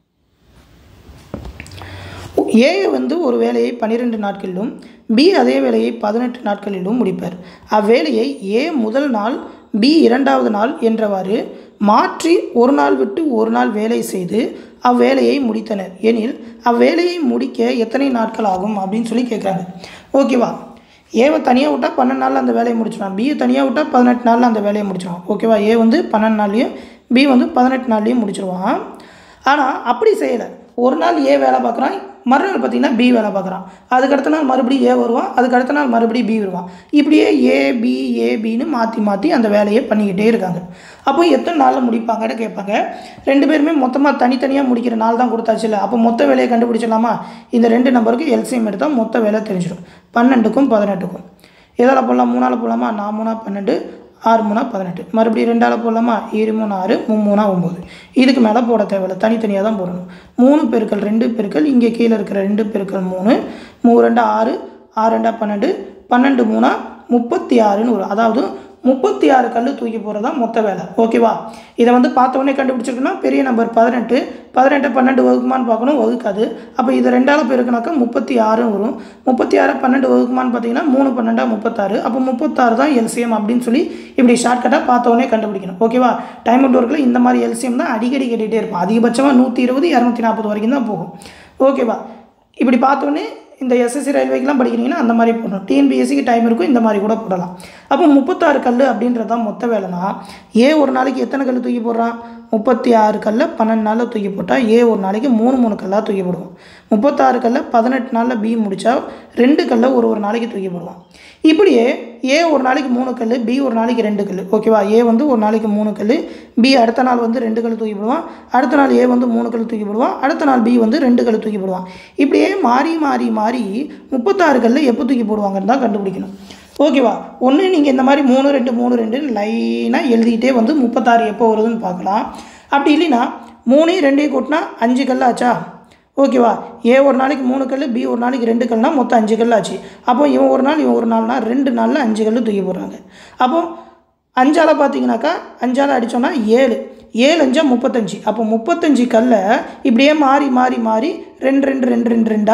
ஏ வந்து ஒரு வேலையை பன்னிரெண்டு நாட்களிலும் பி அதே வேலையை பதினெட்டு நாட்களிலும் முடிப்பார் அவ்வேலையை ஏ முதல் நாள் பி இரண்டாவது நாள் என்றவாறு மாற்றி ஒரு நாள் விட்டு ஒரு நாள் வேலை செய்து அவ்வேலையை முடித்தனர் எனில் அவ்வேலையை முடிக்க எத்தனை நாட்கள் ஆகும் அப்படின்னு சொல்லி கேட்குறாங்க ஓகேவா ஏவை தனியாக விட்டால் பன்னெண்டு நாளில் அந்த வேலையை முடிச்சிடும் பியை தனியாக விட்டால் பதினெட்டு நாளில் அந்த வேலையை முடிச்சிடும் ஓகேவா ஏ வந்து பன்னெண்டு நாள்லேயும் பி வந்து பதினெட்டு நாள்லேயும் முடிச்சிருவான் ஆனால் அப்படி செய்யலை ஒரு நாள் ஏ வேலை பார்க்குறான் மறுநாள் பார்த்தீங்கன்னா பி வேலை பார்க்குறான் அதுக்கு அடுத்த நாள் மறுபடியும் ஏ வருவான் அதுக்கு அடுத்த நாள் மறுபடியும் பி வருவான் இப்படியே ஏ பி ஏ பின்னு மாற்றி மாற்றி அந்த வேலையை பண்ணிக்கிட்டே இருக்காங்க அப்போ எத்தனை நாளில் முடிப்பாங்கன்னு கேட்பாங்க ரெண்டு பேருமே மொத்தமாக தனித்தனியாக முடிக்கிற நாள் தான் கொடுத்தாச்சுல அப்போ மொத்த வேலையை கண்டுபிடிச்சிடலாமா இந்த ரெண்டு நம்பருக்கு எல்சிஎம் எடுத்தால் மொத்த வேலை தெரிஞ்சிடும் பன்னெண்டுக்கும் பதினெட்டுக்கும் எதால் போடலாம் மூணால் போடலாமா நான் மூணா பன்னெண்டு ஆறு மூணா பதினெட்டு மறுபடியும் ரெண்டால் போடலாமா ஏழு மூணு ஆறு மூணா ஒம்பது இதுக்கு மேலே போட தேவையில்ல தனித்தனியாக தான் போடணும் மூணு பெருக்கள் ரெண்டு பெருக்கள் இங்கே கீழே இருக்கிற ரெண்டு பெருக்கள் மூணு மூ ரெண்டா ஆறு ஆறு ரெண்டா பன்னெண்டு பன்னெண்டு மூணா முப்பத்தி ஆறுன்னு வரும் அதாவது முப்பத்தி ஆறு கல் தூக்கி போகிறது தான் மொத்த வேலை ஓகேவா இதை வந்து பார்த்த உடனே கண்டுபிடிச்சிருக்கோன்னா பெரிய நம்பர் பதினெட்டு பதினெட்டு பன்னெண்டு வகுக்குமான்னு பார்க்கணும் வகுக்காது அப்போ இது ரெண்டால் பெருக்குனாக்கா முப்பத்தி ஆறும் வரும் முப்பத்தி ஆறு பன்னெண்டு வகுக்குமான்னு பார்த்தீங்கன்னா மூணு பன்னெண்டா முப்பத்தாறு அப்போ முப்பத்தாறு தான் எல்சிஎம் அப்படின்னு சொல்லி இப்படி ஷார்ட்கட்டாக பார்த்த உடனே கண்டுபிடிக்கணும் ஓகேவா டைம் அவுட் ஒர்க்கில் இந்த மாதிரி எல்சிஎம் தான் அடிக்கடி கேட்டுகிட்டே இருக்கும் அதிகபட்சமாக நூற்றி இருபது இரநூத்தி நாற்பது வரைக்கும் தான் போகும் ஓகேவா இப்படி பார்த்தோன்னே இந்த எஸ்எஸ்சி ரயில்வேக்கெலாம் படிக்கிறீங்கன்னா அந்த மாதிரி போடணும் டிஎன்பிஎஸ்சிக்கு டைம் இருக்கும் இந்த மாதிரி கூட போடலாம் அப்போ முப்பத்தாறு கல் அப்படின்றது தான் மொத்த வேலைனா ஏ ஒரு நாளைக்கு எத்தனை கல் தூக்கி போடுறான் முப்பத்தி ஆறு கல்ல பன்னெண்டு நாளில் தூக்கி போட்டால் ஏ ஒரு நாளைக்கு மூணு மூணு கல்லாக தூக்கி போடுவோம் முப்பத்தாறு கல்ல பதினெட்டு நாளில் பி முடித்தா ரெண்டு கல்லை ஒரு ஒரு நாளைக்கு தூக்கி போடுவான் இப்படியே ஏ ஒரு நாளைக்கு மூணு கல் பி ஒரு நாளைக்கு ரெண்டு கல் ஓகேவா ஏ வந்து ஒரு நாளைக்கு மூணு கல் பி அடுத்த நாள் வந்து ரெண்டு கல் தூக்கி போடுவான் அடுத்த நாள் ஏ வந்து மூணு கல் தூக்கி போடுவான் அடுத்த நாள் பி வந்து ரெண்டு கல் தூக்கி போடுவான் இப்படியே மாறி மாறி மாறி முப்பத்தாறு கல்ல எப்போ தூக்கி போடுவாங்கன்னு தான் கண்டுபிடிக்கணும் ஓகேவா ஒன்று நீங்கள் இந்த மாதிரி மூணு ரெண்டு மூணு ரெண்டு லைனாக எழுதிக்கிட்டே வந்து முப்பத்தாறு எப்போ வருதுன்னு பார்க்கலாம் அப்படி இல்லைன்னா மூணையும் ரெண்டையும் கூட்டினா அஞ்சு கல் ஆச்சா ஓகேவா ஏ ஒரு நாளைக்கு மூணு கல் பி ஒரு நாளைக்கு ரெண்டு கல்னா மொத்தம் அஞ்சு கல் ஆச்சு அப்போ இவன் ஒரு நாள் இவன் ஒரு நாள்னா ரெண்டு நாளில் அஞ்சு கல் தூக்கி போடுறாங்க அப்போ அஞ்சால் பார்த்தீங்கன்னாக்கா அஞ்சால் அடித்தோன்னா ஏழு ஏழு அஞ்சா முப்பத்தஞ்சு அப்போ முப்பத்தஞ்சு கல்லை இப்படியே மாறி மாறி மாறி ரெண்டு ரெண்டு ரெண்டு ரெண்டு ரெண்டாக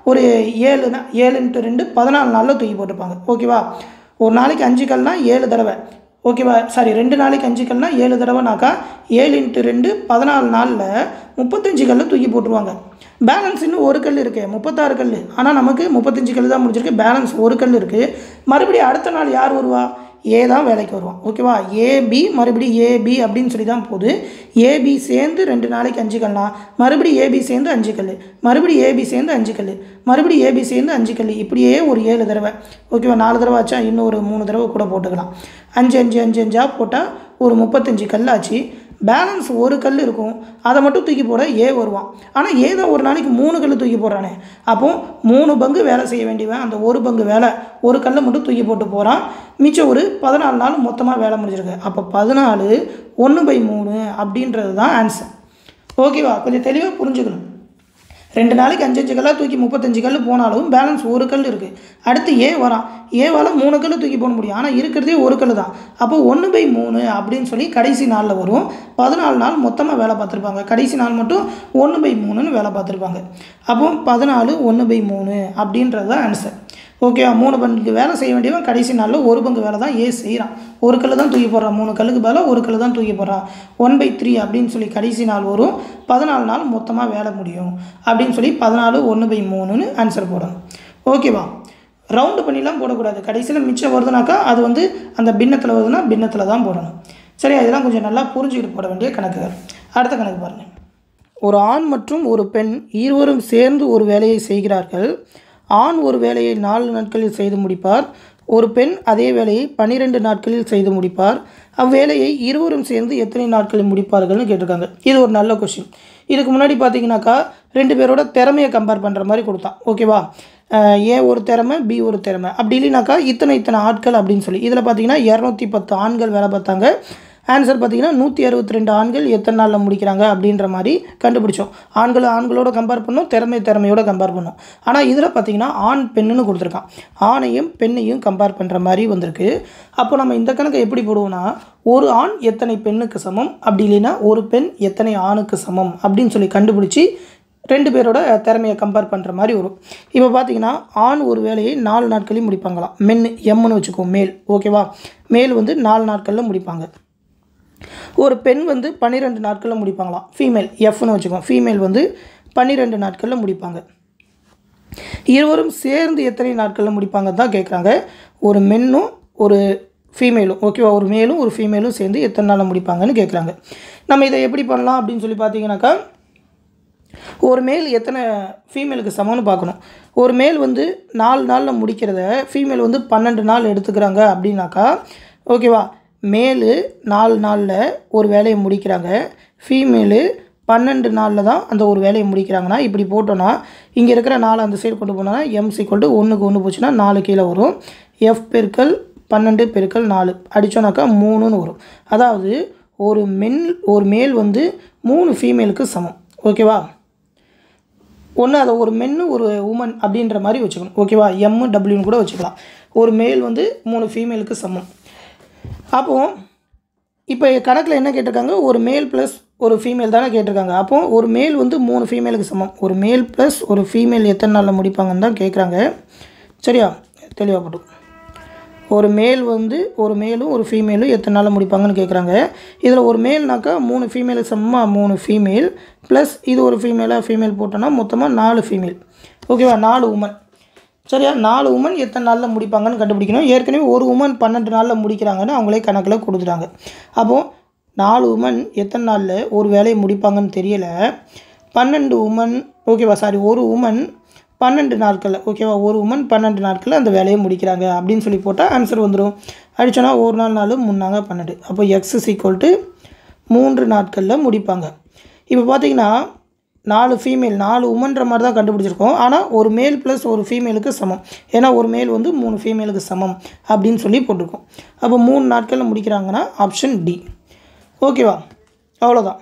ஒரு ஏழு நா- ஏழு இன்ட்டு ரெண்டு பதினாலு நாளில் தூக்கி போட்டிருப்பாங்க ஓகேவா ஒரு நாளைக்கு அஞ்சு கல்னா ஏழு தடவை ஓகேவா சாரி ரெண்டு நாளைக்கு அஞ்சு கல்னா ஏழு தடவைனாக்கா ஏழு இன்ட்டு ரெண்டு பதினாலு நாளில் முப்பத்தஞ்சு கல்லை தூக்கி போட்டுருவாங்க பேலன்ஸ் இன்னும் ஒரு கல் இருக்குது முப்பத்தாறு கல் ஆனால் நமக்கு முப்பத்தஞ்சு கல் தான் முடிஞ்சிருக்கு பேலன்ஸ் ஒரு கல் இருக்குது மறுபடியும் அடுத்த நாள் யார் வருவா ஏ தான் வேலைக்கு வருவான் ஓகேவா ஏபி மறுபடியும் ஏபி அப்படின்னு சொல்லி தான் போகுது ஏபி சேர்ந்து ரெண்டு நாளைக்கு அஞ்சு கல்னா மறுபடியும் ஏபி சேர்ந்து அஞ்சு கல் மறுபடியும் ஏபி சேர்ந்து அஞ்சு கல் மறுபடியும் ஏபி சேர்ந்து அஞ்சு கல் இப்படியே ஒரு ஏழு தடவை ஓகேவா நாலு தடவை ஆச்சா இன்னும் ஒரு மூணு தடவை கூட போட்டுக்கலாம் அஞ்சு அஞ்சு அஞ்சு அஞ்சாக போட்டால் ஒரு முப்பத்தஞ்சு கல் ஆச்சு பேலன்ஸ் ஒரு கல் இருக்கும் அதை மட்டும் தூக்கி போட ஏ வருவான் ஆனால் ஏ தான் ஒரு நாளைக்கு மூணு கல் தூக்கி போடுறானே அப்போ மூணு பங்கு வேலை செய்ய வேண்டியவன் அந்த ஒரு பங்கு வேலை ஒரு கல்லை மட்டும் தூக்கி போட்டு போகிறான் மிச்சம் ஒரு பதினாலு நாள் மொத்தமாக வேலை முடிஞ்சிருக்கு அப்போ பதினாலு ஒன்று பை மூணு அப்படின்றது தான் ஆன்சர் ஓகேவா கொஞ்சம் தெளிவாக புரிஞ்சுக்கணும் ரெண்டு நாளைக்கு அஞ்சு அஞ்சு கல்லாக தூக்கி முப்பத்தஞ்சு கல் போனாலும் பேலன்ஸ் ஒரு கல் இருக்குது அடுத்து ஏ வரான் ஏவால் மூணு கல் தூக்கி போட முடியும் ஆனால் இருக்கிறதே ஒரு கல் தான் அப்போ ஒன்று பை மூணு அப்படின்னு சொல்லி கடைசி நாளில் வரும் பதினாலு நாள் மொத்தமாக வேலை பார்த்துருப்பாங்க கடைசி நாள் மட்டும் ஒன்று பை மூணுன்னு வேலை பார்த்துருப்பாங்க அப்போ பதினாலு ஒன்று பை மூணு அப்படின்றது தான் ஆன்சர் ஓகேவா மூணு பங்கு வேலை செய்ய வேண்டியவன் கடைசி நாளில் ஒரு பங்கு வேலை தான் ஏ செய்கிறான் ஒரு கல் தான் தூக்கி போடுறான் மூணு கல்லுக்கு பதிலாக ஒரு கல் தான் தூக்கி போடுறான் ஒன் பை த்ரீ அப்படின்னு சொல்லி கடைசி நாள் வரும் பதினாலு நாள் மொத்தமாக வேலை முடியும் அப்படின்னு சொல்லி பதினாலு ஒன்று பை மூணுன்னு ஆன்சர் போடணும் ஓகேவா ரவுண்டு பண்ணிலாம் போடக்கூடாது கடைசியில் மிச்சம் வருதுனாக்கா அது வந்து அந்த பின்னத்தில் வருதுன்னா பின்னத்தில் தான் போடணும் சரி அதெல்லாம் கொஞ்சம் நல்லா புரிஞ்சுக்கிட்டு போட வேண்டிய கணக்குகள் அடுத்த கணக்கு பாருங்கள் ஒரு ஆண் மற்றும் ஒரு பெண் இருவரும் சேர்ந்து ஒரு வேலையை செய்கிறார்கள் ஆண் ஒரு வேலையை நாலு நாட்களில் செய்து முடிப்பார் ஒரு பெண் அதே வேலையை பன்னிரெண்டு நாட்களில் செய்து முடிப்பார் அவ்வேலையை இருவரும் சேர்ந்து எத்தனை நாட்களில் முடிப்பார்கள்னு கேட்டிருக்காங்க இது ஒரு நல்ல கொஷின் இதுக்கு முன்னாடி பார்த்தீங்கன்னாக்கா ரெண்டு பேரோட திறமையை கம்பேர் பண்ணுற மாதிரி கொடுத்தான் ஓகேவா அஹ் ஏ ஒரு திறமை பி ஒரு திறமை அப்படி இல்லைனாக்கா இத்தனை இத்தனை ஆட்கள் அப்படின்னு சொல்லி இதில் பார்த்தீங்கன்னா இரநூத்தி பத்து ஆண்கள் வேலை பார்த்தாங்க ஆன்சர் பார்த்தீங்கன்னா நூற்றி அறுபத்தி ரெண்டு ஆண்கள் எத்தனை நாளில் முடிக்கிறாங்க அப்படின்ற மாதிரி கண்டுபிடிச்சோம் ஆண்களை ஆண்களோட கம்பேர் பண்ணோம் திறமை திறமையோட கம்பேர் பண்ணோம் ஆனால் இதில் பார்த்தீங்கன்னா ஆண் பெண்ணுன்னு கொடுத்துருக்கான் ஆணையும் பெண்ணையும் கம்பேர் பண்ணுற மாதிரி வந்திருக்கு அப்போ நம்ம இந்த கணக்கை எப்படி போடுவோம்னா ஒரு ஆண் எத்தனை பெண்ணுக்கு சமம் அப்படி இல்லைன்னா ஒரு பெண் எத்தனை ஆணுக்கு சமம் அப்படின்னு சொல்லி கண்டுபிடிச்சி ரெண்டு பேரோட திறமையை கம்பேர் பண்ணுற மாதிரி வரும் இப்போ பார்த்தீங்கன்னா ஆண் ஒரு வேலையை நாலு நாட்களையும் முடிப்பாங்களாம் மென் எம்னு வச்சுக்கோ மேல் ஓகேவா மேல் வந்து நாலு நாட்களில் முடிப்பாங்க ஒரு பெண் வந்து பன்னிரெண்டு நாட்களில் முடிப்பாங்களாம் ஃபீமேல் எஃப்னு வச்சுக்கோம் ஃபீமேல் வந்து பன்னிரெண்டு நாட்களில் முடிப்பாங்க இருவரும் சேர்ந்து எத்தனை நாட்களில் முடிப்பாங்க தான் கேட்குறாங்க ஒரு மென்னும் ஒரு ஃபீமேலும் ஓகேவா ஒரு மேலும் ஒரு ஃபீமேலும் சேர்ந்து எத்தனை நாளில் முடிப்பாங்கன்னு கேட்குறாங்க நம்ம இதை எப்படி பண்ணலாம் அப்படின்னு சொல்லி பார்த்தீங்கன்னாக்கா ஒரு மேல் எத்தனை ஃபீமேலுக்கு சமம்னு பார்க்கணும் ஒரு மேல் வந்து நாலு நாளில் முடிக்கிறத ஃபீமேல் வந்து பன்னெண்டு நாள் எடுத்துக்கிறாங்க அப்படின்னாக்கா ஓகேவா மேலு நாலு நாளில் ஒரு வேலையை முடிக்கிறாங்க ஃபீமேலு பன்னெண்டு நாளில் தான் அந்த ஒரு வேலையை முடிக்கிறாங்கன்னா இப்படி போட்டோன்னா இங்கே இருக்கிற நாலு அந்த சைடு கொண்டு போனோன்னா எம் சீக்வல் டு ஒன்றுக்கு ஒன்று போச்சுன்னா நாலு கீழே வரும் எஃப் பெருக்கல் பன்னெண்டு பெருக்கல் நாலு அடித்தோன்னாக்கா மூணுன்னு வரும் அதாவது ஒரு மென் ஒரு மேல் வந்து மூணு ஃபீமேலுக்கு சமம் ஓகேவா ஒன்று அதை ஒரு மென்னு ஒரு உமன் அப்படின்ற மாதிரி வச்சுக்கணும் ஓகேவா எம்மு டபிள்யூன்னு கூட வச்சுக்கலாம் ஒரு மேல் வந்து மூணு ஃபீமேலுக்கு சமம் அப்போது இப்போ கணக்கில் என்ன கேட்டிருக்காங்க ஒரு மேல் ப்ளஸ் ஒரு ஃபீமேல் தானே கேட்டிருக்காங்க அப்போ ஒரு மேல் வந்து மூணு ஃபீமேலுக்கு சமம் ஒரு மேல் ப்ளஸ் ஒரு ஃபீமேல் எத்தனை நாளில் முடிப்பாங்கன்னு தான் கேட்குறாங்க சரியா தெளிவாக போட்டு ஒரு மேல் வந்து ஒரு மேலும் ஒரு ஃபீமேலும் எத்தனை நாளில் முடிப்பாங்கன்னு கேட்குறாங்க இதில் ஒரு மேல்னாக்கா மூணு ஃபீமேலுக்கு சமமாக மூணு ஃபீமேல் ப்ளஸ் இது ஒரு ஃபீமேலாக ஃபீமேல் போட்டோன்னா மொத்தமாக நாலு ஃபீமேல் ஓகேவா நாலு உமன் சரியா நாலு உமன் எத்தனை நாளில் முடிப்பாங்கன்னு கண்டுபிடிக்கணும் ஏற்கனவே ஒரு உமன் பன்னெண்டு நாளில் முடிக்கிறாங்கன்னு அவங்களே கணக்கில் கொடுத்துட்டாங்க அப்போது நாலு உமன் எத்தனை நாளில் ஒரு வேலையை முடிப்பாங்கன்னு தெரியலை பன்னெண்டு உமன் ஓகேவா சாரி ஒரு உமன் பன்னெண்டு நாட்களில் ஓகேவா ஒரு உமன் பன்னெண்டு நாட்களில் அந்த வேலையை முடிக்கிறாங்க அப்படின்னு சொல்லி போட்டால் ஆன்சர் வந்துடும் அடிச்சோன்னா ஒரு நாள் நாலு முன்னாங்க பன்னெண்டு அப்போ எக்ஸ் ஈக்குவல் டு மூன்று நாட்களில் முடிப்பாங்க இப்போ பார்த்தீங்கன்னா நாலு ஃபீமேல் நாலு உமன்ற மாதிரி தான் கண்டுபிடிச்சிருக்கோம் ஆனால் ஒரு மேல் ப்ளஸ் ஒரு ஃபீமேலுக்கு சமம் ஏன்னா ஒரு மேல் வந்து மூணு ஃபீமேலுக்கு சமம் அப்படின்னு சொல்லி போட்டிருக்கோம் அப்போ மூணு நாட்களில் முடிக்கிறாங்கன்னா ஆப்ஷன் டி ஓகேவா அவ்வளோதான்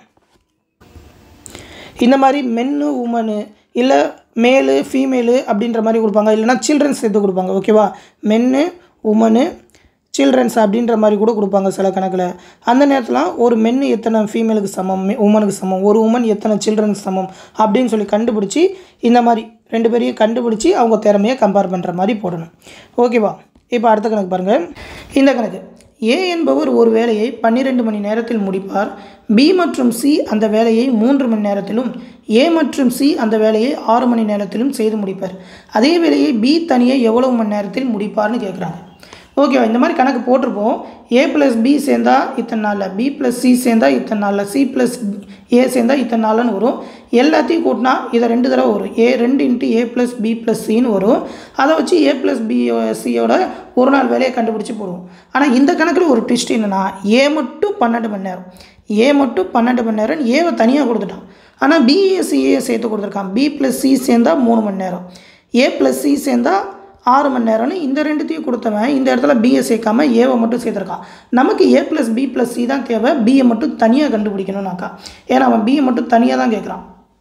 இந்த மாதிரி மென்னு உமனு இல்லை மேலு ஃபீமேலு அப்படின்ற மாதிரி கொடுப்பாங்க இல்லைனா சில்ட்ரன்ஸ் சேர்த்து கொடுப்பாங்க ஓகேவா மென்னு உமனு சில்ட்ரன்ஸ் அப்படின்ற மாதிரி கூட கொடுப்பாங்க சில கணக்கில் அந்த நேரத்தில் ஒரு மென்னு எத்தனை ஃபீமேலுக்கு சமம் உமனுக்கு சமம் ஒரு உமன் எத்தனை சில்ட்ரன்ஸ் சமம் அப்படின்னு சொல்லி கண்டுபிடிச்சி இந்த மாதிரி ரெண்டு பேரையும் கண்டுபிடிச்சி அவங்க திறமையை கம்பேர் பண்ணுற மாதிரி போடணும் ஓகேவா இப்போ அடுத்த கணக்கு பாருங்கள் இந்த கணக்கு ஏ என்பவர் ஒரு வேலையை பன்னிரெண்டு மணி நேரத்தில் முடிப்பார் பி மற்றும் சி அந்த வேலையை மூன்று மணி நேரத்திலும் ஏ மற்றும் சி அந்த வேலையை ஆறு மணி நேரத்திலும் செய்து முடிப்பார் அதே வேலையை பி தனியே எவ்வளவு மணி நேரத்தில் முடிப்பார்னு கேட்குறாங்க ஓகேவா இந்த மாதிரி கணக்கு போட்டிருப்போம் ஏ ப்ளஸ் பி சேர்ந்தா இத்தனை நாளில் பி ப்ளஸ் சி சேர்ந்தா இத்தனை நாளில் சி ப்ளஸ் ஏ சேர்ந்தா இத்தனை நாள்னு வரும் எல்லாத்தையும் கூட்டினா இதை ரெண்டு தடவை வரும் ஏ ரெண்டு into A plus B plus சின்னு வரும் அதை வச்சு ஏ ப்ளஸ் பி சியோட ஒரு நாள் வேலையை கண்டுபிடிச்சி போடுவோம் ஆனால் இந்த கணக்கில் ஒரு ட்விஸ்ட் என்னென்னா ஏ மட்டும் பன்னெண்டு மணி நேரம் ஏ மட்டும் பன்னெண்டு மணி நேரம் ஏவை தனியாக கொடுத்துட்டான் ஆனால் பிஏ சிஏ சேர்த்து கொடுத்துருக்கான் பி ப்ளஸ் சி சேர்ந்தா மூணு மணி நேரம் ஏ ப்ளஸ் சி சேர்ந்தா ஆறு மணி நேரம்னு இந்த ரெண்டுத்தையும் கொடுத்தவன் இந்த இடத்துல பிஏ சேர்க்காம ஏவை மட்டும் சேர்த்துருக்கான் நமக்கு A plus B plus C தான் தேவை பிஏ மட்டும் தனியாக கண்டுபிடிக்கணும்னாக்கா ஏன்னா அவன் பிஏ மட்டும் தனியாக தான் கேட்குறான்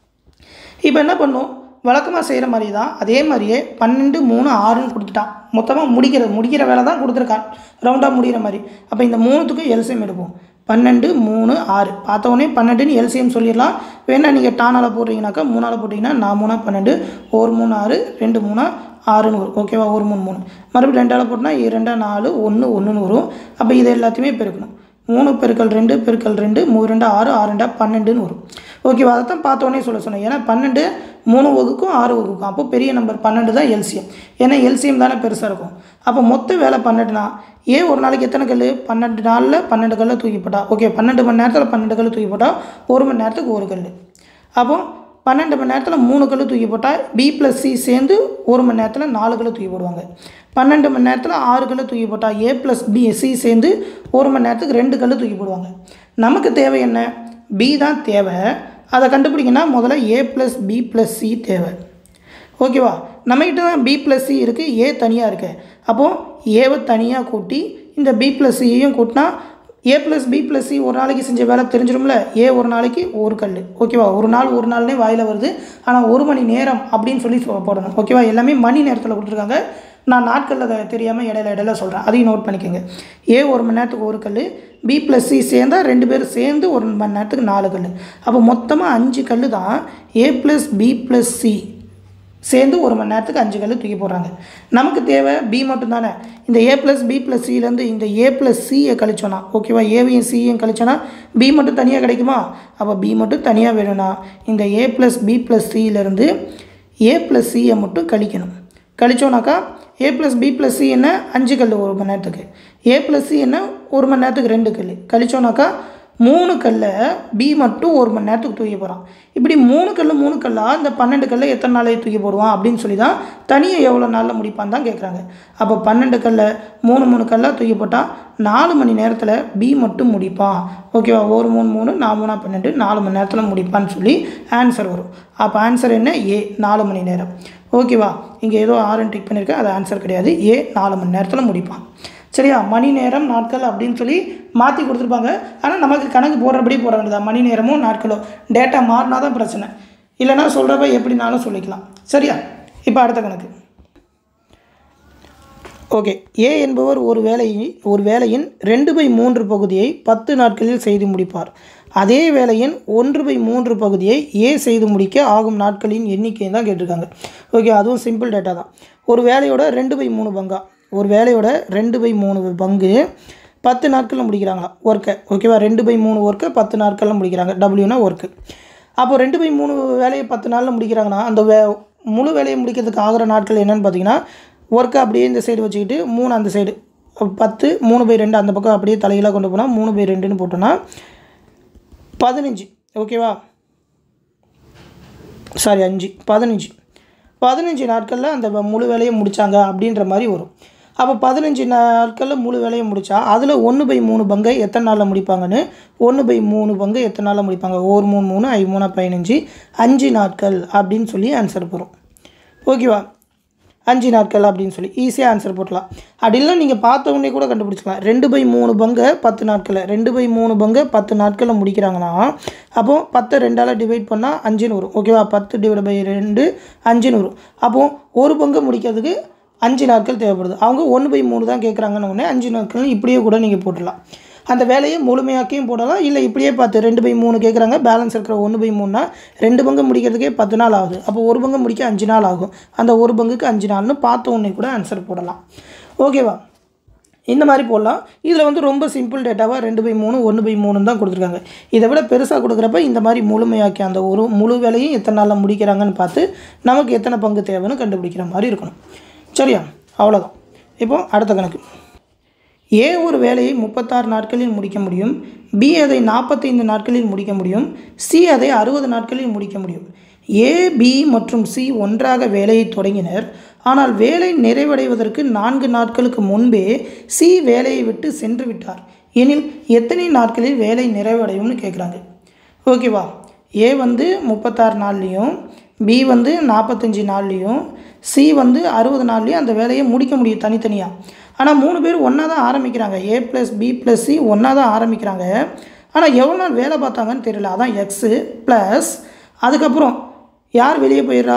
இப்போ என்ன பண்ணும் வழக்கமாக செய்கிற மாதிரி தான் அதே மாதிரியே பன்னெண்டு மூணு ஆறுன்னு கொடுத்துட்டான் மொத்தமாக முடிக்கிறது முடிக்கிற வேலை தான் கொடுத்துருக்கான் ரவுண்டாக முடிகிற மாதிரி அப்போ இந்த மூணுத்துக்கும் எல்சிஎம் எடுப்போம் பன்னெண்டு மூணு ஆறு பார்த்த உடனே பன்னெண்டுன்னு எல்சிஎம் சொல்லிடலாம் வேணா நீங்கள் டானால் போடுறீங்கனாக்கா மூணால் போட்டிங்கன்னா நான் மூணா பன்னெண்டு ஒரு மூணு ஆறு ரெண்டு மூணா ஆறுன்னு வரும் ஓகேவா ஒரு மூணு மூணு மறுபடியும் ரெண்டால் போட்டோன்னா ரெண்டா நாலு ஒன்று ஒன்றுன்னு வரும் அப்போ இது எல்லாத்தையுமே பெருக்கணும் மூணு பெருக்கல் ரெண்டு பெருக்கல் ரெண்டு மூணு ரெண்டா ஆறு ஆறு ரெண்டா பன்னெண்டுன்னு வரும் ஓகேவா அதை தான் பார்த்தோன்னே சொல்ல சொன்னேன் ஏன்னா பன்னெண்டு மூணு வகுக்கும் ஆறு வகுக்கும் அப்போ பெரிய நம்பர் பன்னெண்டு தான் எல்சிஎம் ஏன்னா எல்சிஎம் தானே பெருசாக இருக்கும் அப்போ மொத்த வேலை பன்னெண்டுனா ஏ ஒரு நாளைக்கு எத்தனை கல் பன்னெண்டு நாளில் பன்னெண்டு கல்லை தூக்கி போட்டா ஓகே பன்னெண்டு மணி நேரத்தில் பன்னெண்டு கல் தூக்கி போட்டால் ஒரு மணி நேரத்துக்கு ஒரு கல் அப்போ பன்னெண்டு மணி நேரத்தில் மூணு கல் தூக்கி போட்டால் பி ப்ளஸ் சி சேர்ந்து ஒரு மணி நேரத்தில் நாலு கல் தூக்கி போடுவாங்க பன்னெண்டு மணி நேரத்தில் ஆறு கல் தூக்கி போட்டால் ஏ ப்ளஸ் பி சி சேர்ந்து ஒரு மணி நேரத்துக்கு ரெண்டு கல் தூக்கி போடுவாங்க நமக்கு தேவை என்ன பி தான் தேவை அதை கண்டுபிடிக்கணும்னா முதல்ல A plus B plus C தேவை ஓகேவா நம்மக்கிட்ட தான் பி ப்ளஸ் சி இருக்குது ஏ தனியாக இருக்கு அப்போது ஏவை தனியாக கூட்டி இந்த பி ப்ளஸ் சியையும் கூட்டினா A plus B plus C ஒரு நாளைக்கு செஞ்ச வேலை தெரிஞ்சிடும்ல ஏ ஒரு நாளைக்கு ஒரு கல் ஓகேவா ஒரு நாள் ஒரு நாள்னே வாயில் வருது ஆனால் ஒரு மணி நேரம் அப்படின்னு சொல்லி சொ- போடணும் ஓகேவா எல்லாமே மணி நேரத்தில் கொடுத்துருக்காங்க நான் நாட்களில் அதை தெரியாமல் இடையில இடையில சொல்கிறேன் அதையும் நோட் பண்ணிக்கோங்க ஏ ஒரு மணி நேரத்துக்கு ஒரு கல் பி ப்ளஸ் சி சேர்ந்தா ரெண்டு பேரும் சேர்ந்து ஒரு மணி நேரத்துக்கு நாலு கல் அப்போ மொத்தமாக அஞ்சு கல் தான் A plus B plus C சேர்ந்து ஒரு மணி நேரத்துக்கு அஞ்சு கல் தூக்கி போடுறாங்க நமக்கு தேவை பி மட்டும் தானே இந்த ஏ ப்ளஸ் பி ப்ளஸ் சிலேருந்து இந்த ஏ ப்ளஸ் சியை கழிச்சோன்னா ஓகேவா ஏவையும் சியையும் கழிச்சோன்னா பி மட்டும் தனியாக கிடைக்குமா அப்போ பி மட்டும் தனியாக வேணும்னா இந்த ஏ ப்ளஸ் பி ப்ளஸ் சியிலேருந்து ஏ ப்ளஸ் சியை மட்டும் கழிக்கணும் கழிச்சோனாக்கா A plus B plus C என்ன அஞ்சு கல் ஒரு மணி நேரத்துக்கு ஏ ப்ளஸ் சி என்ன ஒரு மணி நேரத்துக்கு ரெண்டு கல் கழிச்சோனாக்கா மூணு கல்லை பி மட்டும் ஒரு மணி நேரத்துக்கு தூக்கி போகிறான் இப்படி மூணு கல் மூணு கல்லா இந்த பன்னெண்டு கல்லை எத்தனை நாளைக்கு தூக்கி போடுவான் அப்படின்னு சொல்லி தான் தனியாக எவ்வளோ நாளில் முடிப்பான்னு தான் கேட்குறாங்க அப்போ பன்னெண்டு கல்லை மூணு மூணு கல்லாக தூக்கி போட்டால் நாலு மணி நேரத்தில் பி மட்டும் முடிப்பான் ஓகேவா ஒரு மூணு மூணு நாலு மூணா பன்னெண்டு நாலு மணி நேரத்தில் முடிப்பான்னு சொல்லி ஆன்சர் வரும் அப்போ ஆன்சர் என்ன ஏ நாலு மணி நேரம் ஓகேவா இங்கே ஏதோ ஆறுன்னு டிக் பண்ணியிருக்கேன் அது ஆன்சர் கிடையாது ஏ நாலு மணி நேரத்தில் முடிப்பான் சரியா மணி நேரம் நாட்கள் அப்படின்னு சொல்லி மாற்றி கொடுத்துருப்பாங்க ஆனால் நமக்கு கணக்கு போடுறபடி போட வேண்டியதா மணி நேரமோ நாட்களோ டேட்டா மாறினா தான் பிரச்சனை இல்லைன்னா சொல்கிறப்ப எப்படினாலும் சொல்லிக்கலாம் சரியா இப்போ அடுத்த கணக்கு ஓகே ஏ என்பவர் ஒரு வேலையை ஒரு வேலையின் ரெண்டு பை மூன்று பகுதியை பத்து நாட்களில் செய்து முடிப்பார் அதே வேலையின் ஒன்று பை மூன்று பகுதியை ஏ செய்து முடிக்க ஆகும் நாட்களின் எண்ணிக்கை தான் கேட்டிருக்காங்க ஓகே அதுவும் சிம்பிள் டேட்டா தான் ஒரு வேலையோட ரெண்டு பை மூணு பங்கா ஒரு வேலையோட ரெண்டு பை மூணு பங்கு பத்து நாட்களில் முடிக்கிறாங்களாம் ஒர்க்கை ஓகேவா ரெண்டு பை மூணு ஒர்க்கை பத்து நாட்களில் முடிக்கிறாங்க டபிள்யூனா ஒர்க்கு அப்போ ரெண்டு பை மூணு வேலையை பத்து நாளில் முடிக்கிறாங்கன்னா அந்த வே முழு வேலையை முடிக்கிறதுக்கு ஆகிற நாட்கள் என்னென்னு பார்த்தீங்கன்னா ஒர்க்கை அப்படியே இந்த சைடு வச்சுக்கிட்டு மூணு அந்த சைடு பத்து மூணு பை ரெண்டு அந்த பக்கம் அப்படியே தலையிலாக கொண்டு போனால் மூணு பை ரெண்டுன்னு போட்டோன்னா பதினஞ்சு ஓகேவா சாரி அஞ்சு பதினஞ்சு பதினஞ்சு நாட்களில் அந்த வ- முழு வேலையை முடித்தாங்க அப்படின்ற மாதிரி வரும் அப்போ பதினஞ்சு நாட்களில் முழு வேலையை முடித்தா அதில் ஒன்று பை மூணு பங்கை எத்தனை நாளில் முடிப்பாங்கன்னு ஒன்று பை மூணு பங்கு எத்தனை நாளில் முடிப்பாங்க ஒரு மூணு மூணு ஐ மூணா பதினஞ்சு அஞ்சு நாட்கள் அப்படின்னு சொல்லி ஆன்சர் போகிறோம் ஓகேவா அஞ்சு நாட்கள் அப்படின்னு சொல்லி ஈஸியாக ஆன்சர் போட்டலாம் அப்படி இல்லை நீங்கள் பார்த்த உடனே கூட கண்டுபிடிச்சிக்கலாம் ரெண்டு பை மூணு பங்கை பத்து நாட்களில் ரெண்டு பை மூணு பங்கை பத்து நாட்களில் முடிக்கிறாங்கன்னா அப்போது பத்தை ரெண்டால் டிவைட் பண்ணால் அஞ்சுன்னு வரும் ஓகேவா பத்து டிவைட் பை ரெண்டு அஞ்சுன்னு வரும் அப்போது ஒரு பங்கு முடிக்கிறதுக்கு அஞ்சு நாட்கள் தேவைப்படுது அவங்க ஒன்று பை மூணு தான் கேட்குறாங்கன்னு உடனே அஞ்சு நாட்கள் இப்படியே கூட நீங்கள் போட்டுடலாம் அந்த வேலையை முழுமையாக்கியும் போடலாம் இல்லை இப்படியே பார்த்து ரெண்டு பை மூணு கேட்குறாங்க பேலன்ஸ் இருக்கிற ஒன்று பை மூணுனா ரெண்டு பங்கு முடிக்கிறதுக்கே பத்து நாள் ஆகுது அப்போ ஒரு பங்கு முடிக்க அஞ்சு நாள் ஆகும் அந்த ஒரு பங்குக்கு அஞ்சு நாள்னு பார்த்த உடனே கூட ஆன்சர் போடலாம் ஓகேவா இந்த மாதிரி போடலாம் இதில் வந்து ரொம்ப சிம்பிள் டேட்டாவாக ரெண்டு பை மூணு ஒன்று பை மூணு தான் கொடுத்துருக்காங்க இதை விட பெருசாக கொடுக்குறப்ப இந்த மாதிரி முழுமையாக்கி அந்த ஒரு முழு வேலையும் எத்தனை நாளில் முடிக்கிறாங்கன்னு பார்த்து நமக்கு எத்தனை பங்கு தேவைன்னு கண்டுபிடிக்கிற மாதிரி இருக்கணும் சரியா அவ்வளோதான் இப்போ அடுத்த கணக்கு ஏ ஒரு வேலையை முப்பத்தாறு நாட்களில் முடிக்க முடியும் பி அதை நாற்பத்தைந்து நாட்களில் முடிக்க முடியும் சி அதை அறுபது நாட்களில் முடிக்க முடியும் ஏ பி மற்றும் சி ஒன்றாக வேலையை தொடங்கினர் ஆனால் வேலை நிறைவடைவதற்கு நான்கு நாட்களுக்கு முன்பே சி வேலையை விட்டு சென்று விட்டார் எனில் எத்தனை நாட்களில் வேலை நிறைவடையும்னு கேட்குறாங்க ஓகேவா ஏ வந்து முப்பத்தாறு நாள்லேயும் பி வந்து நாற்பத்தஞ்சு நாள்லேயும் சி வந்து அறுபது நாள்லேயும் அந்த வேலையை முடிக்க முடியும் தனித்தனியாக ஆனால் மூணு பேர் ஒன்றா தான் ஆரம்பிக்கிறாங்க A plus B plus C ஒன்றா தான் ஆரம்பிக்கிறாங்க ஆனால் எவ்வளோ நாள் வேலை பார்த்தாங்கன்னு தெரியல அதான் எக்ஸு ப்ளஸ் அதுக்கப்புறம் யார் வெளியே போயிடுறா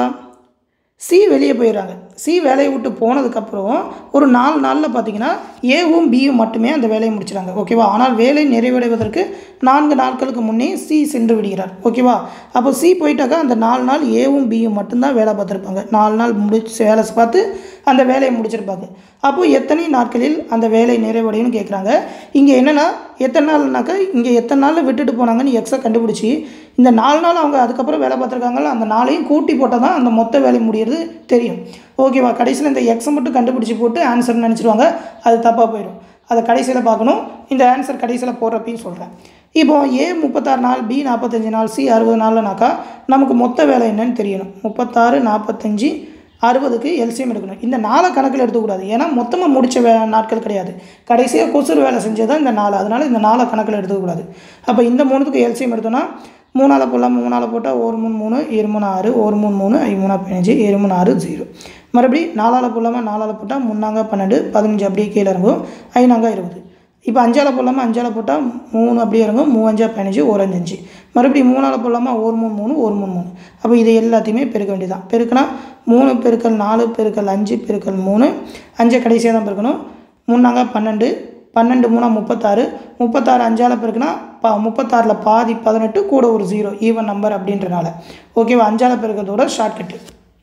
சி வெளியே போயிடுறாங்க சி வேலையை விட்டு போனதுக்கப்புறம் ஒரு நாலு நாளில் பார்த்தீங்கன்னா ஏவும் பியும் மட்டுமே அந்த வேலையை முடிச்சிடாங்க ஓகேவா ஆனால் வேலை நிறைவடைவதற்கு நான்கு நாட்களுக்கு முன்னே சி சென்று விடுகிறார் ஓகேவா அப்போ சி போயிட்டாக்கா அந்த நாலு நாள் ஏவும் பியும் மட்டும்தான் வேலை பார்த்துருப்பாங்க நாலு நாள் முடிச்சு வேலை பார்த்து அந்த வேலையை முடிச்சிருப்பாங்க அப்போது எத்தனை நாட்களில் அந்த வேலை நிறைவடையும்னு கேட்குறாங்க இங்கே என்னென்னா எத்தனை நாள்னாக்கா இங்கே எத்தனை நாளில் விட்டுட்டு போனாங்கன்னு எக்ஸை கண்டுபிடிச்சி இந்த நாலு நாள் அவங்க அதுக்கப்புறம் வேலை பார்த்துருக்காங்கல்ல அந்த நாளையும் கூட்டி போட்டால் தான் அந்த மொத்த வேலை முடியறது தெரியும் ஓகேவா கடைசியில் இந்த எக்ஸை மட்டும் கண்டுபிடிச்சி போட்டு ஆன்சர் நினச்சிருவாங்க அது தப்பாக போயிடும் அதை கடைசியில் பார்க்கணும் இந்த ஆன்சர் கடைசியில் போடுறப்பையும் சொல்கிறேன் இப்போ ஏ முப்பத்தாறு நாள் பி நாற்பத்தஞ்சு நாள் சி அறுபது நாள்னாக்கா நமக்கு மொத்த வேலை என்னன்னு தெரியணும் முப்பத்தாறு நாற்பத்தஞ்சு அறுபதுக்கு எல்சிஎம் எடுக்கணும் இந்த நாளை கணக்கில் எடுத்துக்கூடாது ஏன்னா மொத்தமாக முடித்த வே நாட்கள் கிடையாது கடைசியாக கொசுறு வேலை செஞ்சது தான் இந்த நாள் அதனால் இந்த நாளை கணக்கில் எடுத்துக்கூடாது அப்போ இந்த மூணுத்துக்கு எல்சிஎம் எடுத்தோன்னா மூணால் போடலாம் மூணால் போட்டால் ஒரு மூணு மூணு ஏழு மூணு ஆறு ஒரு மூணு மூணு ஐ மூணா பதினஞ்சு ஏழு மூணு ஆறு ஜீரோ மறுபடி நாலால் போடலாமா நாலால் போட்டால் முன்னாங்க பன்னெண்டு பதினஞ்சு அப்படியே கீழே இறங்கும் ஐநாங்க இருபது இப்போ அஞ்சால் போடலாமா அஞ்சால் போட்டால் மூணு அப்படியே இறங்கும் மூவஞ்சா பதினஞ்சு ஒரு அஞ்சு அஞ்சு மறுபடியும் மூணால் போடலாமா ஒரு மூணு மூணு ஒரு மூணு மூணு அப்போ இது எல்லாத்தையுமே பெருக்க வேண்டியதான் பெருக்கினா மூணு பெருக்கல் நாலு பெருக்கல் அஞ்சு பெருக்கல் மூணு அஞ்சை கடைசியாக தான் பெருக்கணும் மூணாங்க பன்னெண்டு பன்னெண்டு மூணா முப்பத்தாறு முப்பத்தாறு அஞ்சால் பெருக்குனா பா முப்பத்தாறில் பாதி பதினெட்டு கூட ஒரு ஜீரோ ஈவன் நம்பர் அப்படின்றனால ஓகேவா அஞ்சால் பெருக்கிறதோட ஷார்ட்கட்டு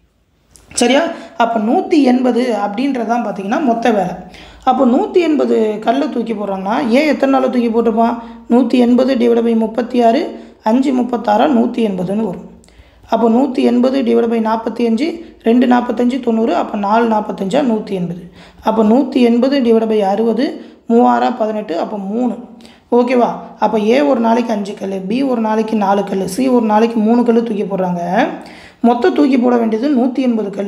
சரியா அப்போ நூற்றி எண்பது அப்படின்றதான் பார்த்தீங்கன்னா மொத்த வேலை அப்போ நூற்றி எண்பது கல்லை தூக்கி போடுறாங்கன்னா ஏன் எத்தனை நாளில் தூக்கி போட்டிருப்பான் நூற்றி எண்பது டிவைட் பை முப்பத்தி ஆறு அஞ்சு முப்பத்தாறா நூற்றி எண்பதுன்னு வரும் அப்போ நூற்றி எண்பது டிவைட் பை நாற்பத்தி அஞ்சு ரெண்டு நாற்பத்தஞ்சு தொண்ணூறு அப்போ நாலு நாற்பத்தஞ்சா நூற்றி எண்பது அப்போ நூற்றி எண்பது டிவைட் பை அறுபது மூவாரா பதினெட்டு அப்போ மூணு ஓகேவா அப்போ ஏ ஒரு நாளைக்கு அஞ்சு கல் பி ஒரு நாளைக்கு நாலு கல் சி ஒரு நாளைக்கு மூணு கல் தூக்கி போடுறாங்க மொத்தம் தூக்கி போட வேண்டியது நூற்றி எண்பது கல்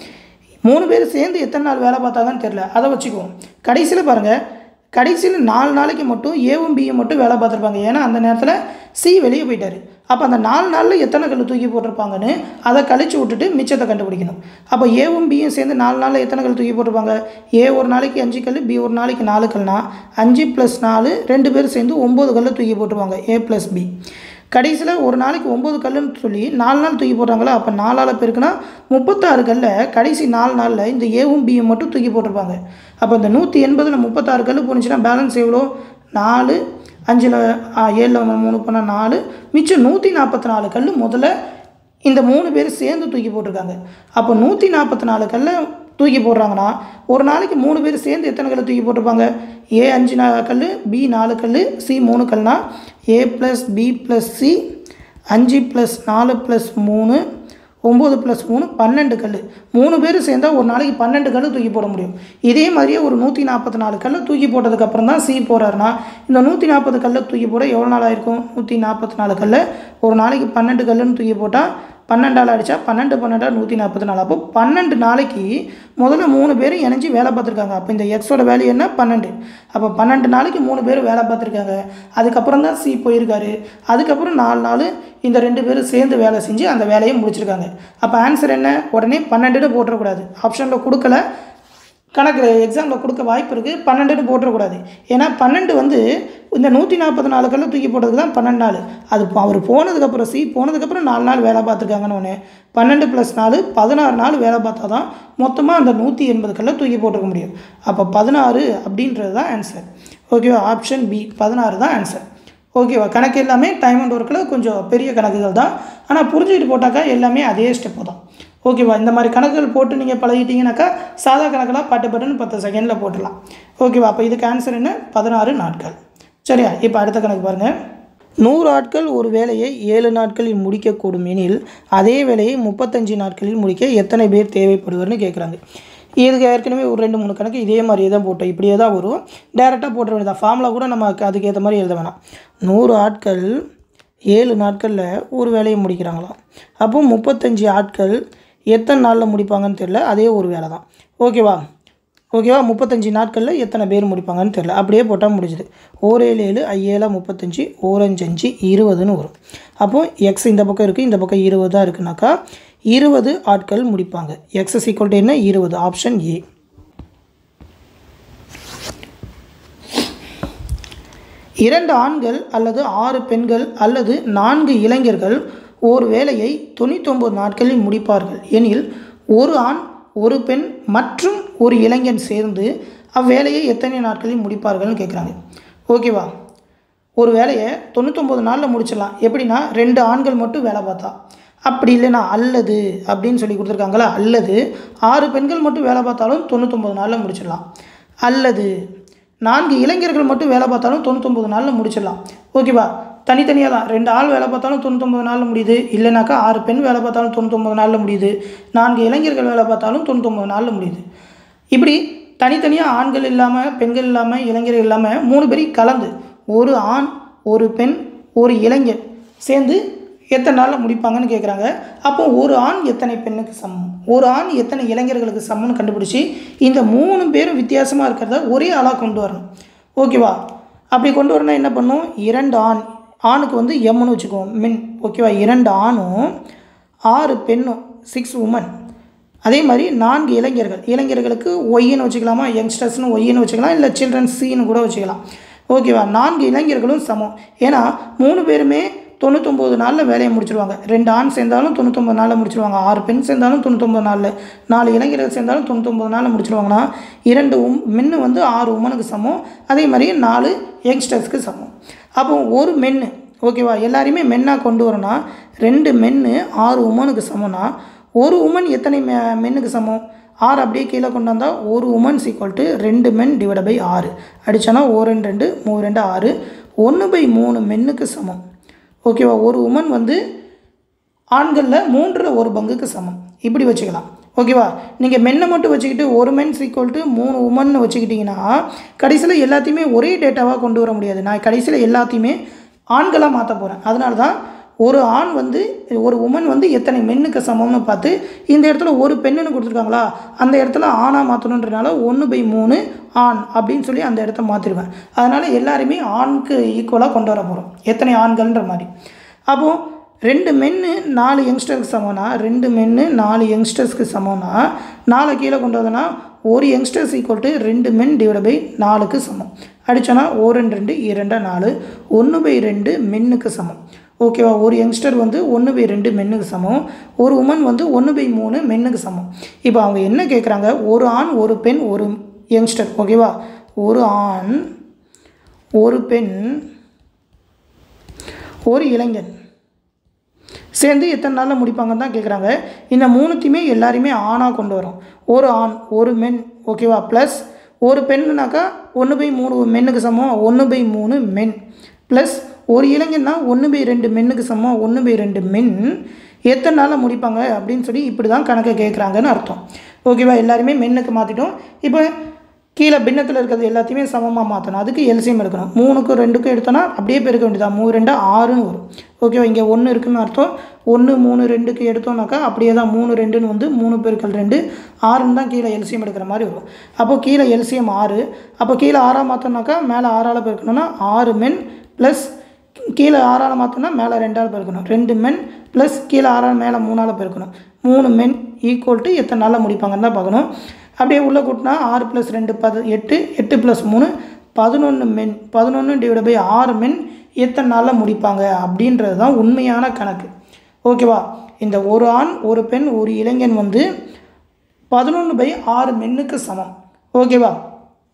மூணு பேர் சேர்ந்து எத்தனை நாள் வேலை பார்த்தாங்கன்னு தெரில அதை வச்சுக்குவோம் கடைசியில் பாருங்கள் கடைசியில் நாலு நாளைக்கு மட்டும் ஏவும் பியும் மட்டும் வேலை பார்த்துருப்பாங்க ஏன்னா அந்த நேரத்தில் சி வெளியே போயிட்டார் அப்போ அந்த நாலு நாளில் எத்தனை கல் தூக்கி போட்டிருப்பாங்கன்னு அதை கழிச்சு விட்டுட்டு மிச்சத்தை கண்டுபிடிக்கணும் அப்போ ஏவும் பியும் சேர்ந்து நாலு நாளில் எத்தனை கல் தூக்கி போட்டிருப்பாங்க ஏ ஒரு நாளைக்கு அஞ்சு கல் பி ஒரு நாளைக்கு நாலு கல்னா அஞ்சு ப்ளஸ் நாலு ரெண்டு பேரும் சேர்ந்து ஒம்பது கல்லை தூக்கி போட்டிருப்பாங்க ஏ ப்ளஸ் பி கடைசியில் ஒரு நாளைக்கு ஒம்பது கல்லுன்னு சொல்லி நாலு நாள் தூக்கி போடுறாங்களா அப்போ நாலால் பெருக்குனா முப்பத்தாறு கல்லை கடைசி நாலு நாளில் இந்த ஏவும் பியும் மட்டும் தூக்கி போட்டிருப்பாங்க அப்போ இந்த நூற்றி எண்பதில் முப்பத்தாறு கல் போணுச்சுன்னா பேலன்ஸ் எவ்வளோ நாலு அஞ்சில் ஏழில் மூணு பண்ணால் நாலு மிச்சம் நூற்றி நாற்பத்தி நாலு கல் முதல்ல இந்த மூணு பேர் சேர்ந்து தூக்கி போட்டிருக்காங்க அப்போ நூற்றி நாற்பத்தி நாலு கல்லை தூக்கி போடுறாங்கன்னா ஒரு நாளைக்கு மூணு பேர் சேர்ந்து எத்தனை கல் தூக்கி போட்டிருப்பாங்க ஏ அஞ்சு நா கல் பி நாலு கல் சி மூணு கல்னா A plus B plus C அஞ்சு ப்ளஸ் நாலு ப்ளஸ் மூணு ஒம்பது ப்ளஸ் மூணு பன்னெண்டு கல் மூணு பேர் சேர்ந்தால் ஒரு நாளைக்கு பன்னெண்டு கல் தூக்கி போட முடியும் இதே மாதிரியே ஒரு நூற்றி நாற்பத்தி நாலு கல்லை தூக்கி போட்டதுக்கப்புறம் தான் சி போகிறாருன்னா இந்த நூற்றி நாற்பது கல்லை தூக்கி போட எவ்வளோ நாள் ஆயிருக்கும் நூற்றி நாற்பத்தி நாலு கல்லை ஒரு நாளைக்கு பன்னெண்டு கல்லுன்னு தூக்கி போட்டால் பன்னெண்டால் அடித்தா பன்னெண்டு பன்னெண்டா நூற்றி நாற்பத்தி நாலு அப்போ பன்னெண்டு நாளைக்கு முதல்ல மூணு பேரும் இணைஞ்சு வேலை பார்த்துருக்காங்க அப்போ இந்த எக்ஸோட வேல்யூ என்ன பன்னெண்டு அப்போ பன்னெண்டு நாளைக்கு மூணு பேர் வேலை பார்த்துருக்காங்க அதுக்கப்புறம் தான் சி போயிருக்காரு அதுக்கப்புறம் நாலு நாள் இந்த ரெண்டு பேரும் சேர்ந்து வேலை செஞ்சு அந்த வேலையை முடிச்சிருக்காங்க அப்போ ஆன்சர் என்ன உடனே பன்னெண்டுன்னு போட்டுறக்கூடாது ஆப்ஷனில் கொடுக்கல கணக்கு எக்ஸாமில் கொடுக்க வாய்ப்பு இருக்குது பன்னெண்டுன்னு போட்டுறக்கூடாது ஏன்னா பன்னெண்டு வந்து இந்த நூற்றி நாற்பது நாலு கல்ல தூக்கி போட்டதுக்கு தான் பன்னெண்டு நாள் அது இப்போ அவர் போனதுக்கப்புறம் சி போனதுக்கப்புறம் நாலு நாள் வேலை பார்த்துருக்காங்கன்னு ஒன்று பன்னெண்டு ப்ளஸ் நாலு பதினாறு நாள் வேலை பார்த்தா தான் மொத்தமாக அந்த நூற்றி எண்பது கல்ல தூக்கி போட்டுக்க முடியும் அப்போ பதினாறு அப்படின்றது தான் ஆன்சர் ஓகேவா ஆப்ஷன் பி பதினாறு தான் ஆன்சர் ஓகேவா கணக்கு எல்லாமே டைம் அண்ட் ஒர்க்கில் கொஞ்சம் பெரிய கணக்குகள் தான் ஆனால் புரிஞ்சுக்கிட்டு போட்டாக்கா எல்லாமே அதே ஸ்டெப்பு தான் ஓகேவா இந்த மாதிரி கணக்குகள் போட்டு நீங்கள் பழகிட்டீங்கன்னாக்கா சாதா கணக்கெல்லாம் பட்டு பட்டுன்னு பத்து செகண்டில் போட்டுடலாம் ஓகேவா அப்போ இதுக்கு ஆன்சர் என்ன பதினாறு நாட்கள் சரியா இப்போ அடுத்த கணக்கு பாருங்கள் நூறு ஆட்கள் ஒரு வேலையை ஏழு நாட்களில் முடிக்கக்கூடும் எனில் அதே வேலையை முப்பத்தஞ்சு நாட்களில் முடிக்க எத்தனை பேர் தேவைப்படுவார்னு கேட்குறாங்க இதுக்கு ஏற்கனவே ஒரு ரெண்டு மூணு கணக்கு இதே மாதிரியே தான் போட்டோம் இப்படியே தான் வரும் டேரெக்டாக போட்ட வேண்டியதான் ஃபார்முலா கூட நம்ம அதுக்கு ஏற்ற மாதிரி எழுத வேணாம் நூறு ஆட்கள் ஏழு நாட்களில் ஒரு வேலையை முடிக்கிறாங்களாம் அப்போ முப்பத்தஞ்சு ஆட்கள் எத்தனை நாளில் முடிப்பாங்கன்னு தெரில அதே ஒரு வேலை தான் ஓகேவா ஓகேவா முப்பத்தஞ்சு நாட்களில் எத்தனை பேர் முடிப்பாங்கன்னு தெரில அப்படியே போட்டால் முடிஞ்சுது ஓர் ஏழு ஏழு ஐஏழா முப்பத்தஞ்சு ஓரஞ்சு அஞ்சு இருபதுன்னு வரும் அப்போது எக்ஸ் இந்த பக்கம் இருக்குது இந்த பக்கம் இருபது தான் இருக்குனாக்கா இருபது ஆட்கள் முடிப்பாங்க எக்ஸ் ஈக்குவல் டு என்ன இருபது ஆப்ஷன் ஏ இரண்டு ஆண்கள் அல்லது ஆறு பெண்கள் அல்லது நான்கு இளைஞர்கள் ஒரு வேலையை தொண்ணூத்தொம்பது நாட்களில் முடிப்பார்கள் எனில் ஒரு ஆண் ஒரு பெண் மற்றும் ஒரு இளைஞன் சேர்ந்து அவ்வேலையை எத்தனை நாட்களில் முடிப்பார்கள்னு கேட்குறாங்க ஓகேவா ஒரு வேலையை தொண்ணூத்தொம்பது நாளில் முடிச்சிடலாம் எப்படின்னா ரெண்டு ஆண்கள் மட்டும் வேலை பார்த்தா அப்படி இல்லைன்னா அல்லது அப்படின்னு சொல்லி கொடுத்துருக்காங்களா அல்லது ஆறு பெண்கள் மட்டும் வேலை பார்த்தாலும் தொண்ணூத்தொம்பது நாளில் முடிச்சிடலாம் அல்லது நான்கு இளைஞர்கள் மட்டும் வேலை பார்த்தாலும் தொண்ணூத்தொம்பது நாளில் முடிச்சிடலாம் ஓகேவா தனித்தனியாக தான் ரெண்டு ஆள் வேலை பார்த்தாலும் தொண்ணூத்தொம்பது நாளில் முடியுது இல்லைனாக்கா ஆறு பெண் வேலை பார்த்தாலும் தொண்ணூத்தொம்பது நாளில் முடியுது நான்கு இளைஞர்கள் வேலை பார்த்தாலும் தொண்ணூத்தொம்பது நாளில் முடியுது இப்படி தனித்தனியாக ஆண்கள் இல்லாமல் பெண்கள் இல்லாமல் இளைஞர்கள் இல்லாமல் மூணு பேரையும் கலந்து ஒரு ஆண் ஒரு பெண் ஒரு இளைஞர் சேர்ந்து எத்தனை நாளில் முடிப்பாங்கன்னு கேட்குறாங்க அப்போ ஒரு ஆண் எத்தனை பெண்ணுக்கு சமம் ஒரு ஆண் எத்தனை இளைஞர்களுக்கு சமம்னு கண்டுபிடிச்சி இந்த மூணு பேரும் வித்தியாசமாக இருக்கிறத ஒரே ஆளாக கொண்டு வரணும் ஓகேவா அப்படி கொண்டு வரணும் என்ன பண்ணும் இரண்டு ஆண் ஆணுக்கு வந்து எம்னு வச்சுக்குவோம் மின் ஓகேவா இரண்டு ஆணும் ஆறு பெண்ணும் சிக்ஸ் உமன் அதே மாதிரி நான்கு இளைஞர்கள் இளைஞர்களுக்கு ஒய்ன்னு வச்சுக்கலாமா யங்ஸ்டர்ஸ்னு ஒய்ன்னு வச்சுக்கலாம் இல்லை சில்ட்ரன்ஸ் சீன்னு கூட வச்சுக்கலாம் ஓகேவா நான்கு இளைஞர்களும் சமம் ஏன்னா மூணு பேருமே தொண்ணூத்தொம்பது நாளில் வேலையை முடிச்சிருவாங்க ரெண்டு ஆண் சேர்ந்தாலும் தொண்ணூத்தொம்பது நாளில் முடிச்சிருவாங்க ஆறு பெண் சேர்ந்தாலும் தொண்ணூத்தொம்பது நாளில் நாலு இளைஞர்கள் சேர்ந்தாலும் தொண்ணூத்தொம்பது நாளில் முடிச்சிருவாங்கன்னா இரண்டு உம் மென்னு வந்து ஆறு உமனுக்கு சமம் அதே மாதிரி நாலு யங்ஸ்டர்ஸ்க்கு சமம் அப்போ ஒரு மென்னு ஓகேவா எல்லாரையுமே மென்னாக கொண்டு வரணும்னா ரெண்டு மென்னு ஆறு உமனுக்கு சமம்னா ஒரு உமன் எத்தனை மெ மென்னுக்கு சமம் ஆறு அப்படியே கீழே கொண்டு வந்தால் ஒரு உமன்ஸ் ஈக்குவல் டு ரெண்டு மென் டிவைட் பை ஆறு அடித்தோன்னா ஓ ரெண்டு ரெண்டு மூ ரெண்டு ஆறு ஒன்று பை மூணு மென்னுக்கு சமம் ஓகேவா ஒரு உமன் வந்து ஆண்களில் மூன்றில் ஒரு பங்குக்கு சமம் இப்படி வச்சுக்கலாம் ஓகேவா நீங்கள் மென்னை மட்டும் வச்சுக்கிட்டு ஒரு மென்ஸ் ஈக்குவல் டு மூணு உமன் வச்சுக்கிட்டிங்கன்னா கடைசியில் எல்லாத்தையுமே ஒரே டேட்டாவாக கொண்டு வர முடியாது நான் கடைசியில் எல்லாத்தையுமே ஆண்களாக மாற்ற போகிறேன் அதனால தான் ஒரு ஆண் வந்து ஒரு உமன் வந்து எத்தனை மென்னுக்கு சமம்னு பார்த்து இந்த இடத்துல ஒரு பெண்ணுன்னு கொடுத்துருக்காங்களா அந்த இடத்துல ஆணாக மாற்றணுன்றனால ஒன்று பை மூணு ஆண் அப்படின்னு சொல்லி அந்த இடத்த மாற்றிடுவேன் அதனால் எல்லாருமே ஆணுக்கு ஈக்குவலாக கொண்டு வர போகிறோம் எத்தனை ஆண்கள்ன்ற மாதிரி அப்போது ரெண்டு மென்னு நாலு யங்ஸ்டர்ஸ்க்கு சமம்னா ரெண்டு மென்னு நாலு யங்ஸ்டர்ஸ்க்கு சமம்னா நாலு கீழே கொண்டு வந்தோன்னா ஒரு யங்ஸ்டர்ஸ் ஈக்குவல் டு ரெண்டு மென் டிவைட் பை நாலுக்கு சமம் அடித்தோன்னா ஓ ரெண்டு ரெண்டு இரண்டா நாலு ஒன்று பை ரெண்டு மென்னுக்கு சமம் ஓகேவா ஒரு யங்ஸ்டர் வந்து ஒன்று பை ரெண்டு மென்னுக்கு சமம் ஒரு உமன் வந்து ஒன்று பை மூணு மென்னுக்கு சமம் இப்போ அவங்க என்ன கேட்குறாங்க ஒரு ஆண் ஒரு பெண் ஒரு யங்ஸ்டர் ஓகேவா ஒரு ஆண் ஒரு பெண் ஒரு இளைஞன் சேர்ந்து எத்தனை நாளில் முடிப்பாங்கன்னு தான் கேட்குறாங்க இந்த மூணுத்தையுமே எல்லாரையுமே ஆணாக கொண்டு வரோம் ஒரு ஆண் ஒரு மென் ஓகேவா ப்ளஸ் ஒரு பெண்ணுனாக்கா ஒன்று பை மூணு மென்னுக்கு சமம் ஒன்று பை மூணு மென் ப்ளஸ் ஒரு இளைஞன்னா ஒன்று பை ரெண்டு மென்னுக்கு சமம் ஒன்று பை ரெண்டு மென் எத்தனை நாளில் முடிப்பாங்க அப்படின்னு சொல்லி இப்படி தான் கணக்கை கேட்குறாங்கன்னு அர்த்தம் ஓகேவா எல்லாருமே மென்னுக்கு மாற்றிட்டோம் இப்போ கீழே பின்னத்தில் இருக்கிறது எல்லாத்தையுமே சமமாக மாற்றணும் அதுக்கு எல்சியம் எடுக்கணும் மூணுக்கும் ரெண்டுக்கும் எடுத்தோன்னா அப்படியே பெருக்க வேண்டியதான் மூணு ரெண்டு ஆறுன்னு வரும் ஓகேவா இங்கே ஒன்று இருக்குன்னு அர்த்தம் ஒன்று மூணு ரெண்டுக்கு எடுத்தோம்னாக்கா அப்படியே தான் மூணு ரெண்டுன்னு வந்து மூணு பெருக்கல் ரெண்டு ஆறுன்னு தான் கீழே எல்சியம் எடுக்கிற மாதிரி வரும் அப்போ கீழே எல்சியம் ஆறு அப்போ கீழே ஆறாக மாற்றோம்னாக்கா மேலே ஆறால் பெருக்கணும்னா ஆறு மென் ப்ளஸ் கீழே ஆறால் மாற்றோம்னா மேலே ரெண்டால் பெருக்கணும் ரெண்டு மென் ப்ளஸ் கீழே ஆறால் மேலே மூணால் பெருக்கணும் மூணு மென் ஈக்குவல் டு எத்தனை நாளில் முடிப்பாங்கன்னு தான் பார்க்கணும் அப்படியே உள்ளே கூட்டினா ஆறு ப்ளஸ் ரெண்டு பது எட்டு எட்டு ப்ளஸ் மூணு பதினொன்று மென் பதினொன்று டிவைட் பை ஆறு மென் எத்தனை நாளில் முடிப்பாங்க அப்படின்றது தான் உண்மையான கணக்கு ஓகேவா இந்த ஒரு ஆண் ஒரு பெண் ஒரு இளைஞன் வந்து பதினொன்று பை ஆறு மென்னுக்கு சமம் ஓகேவா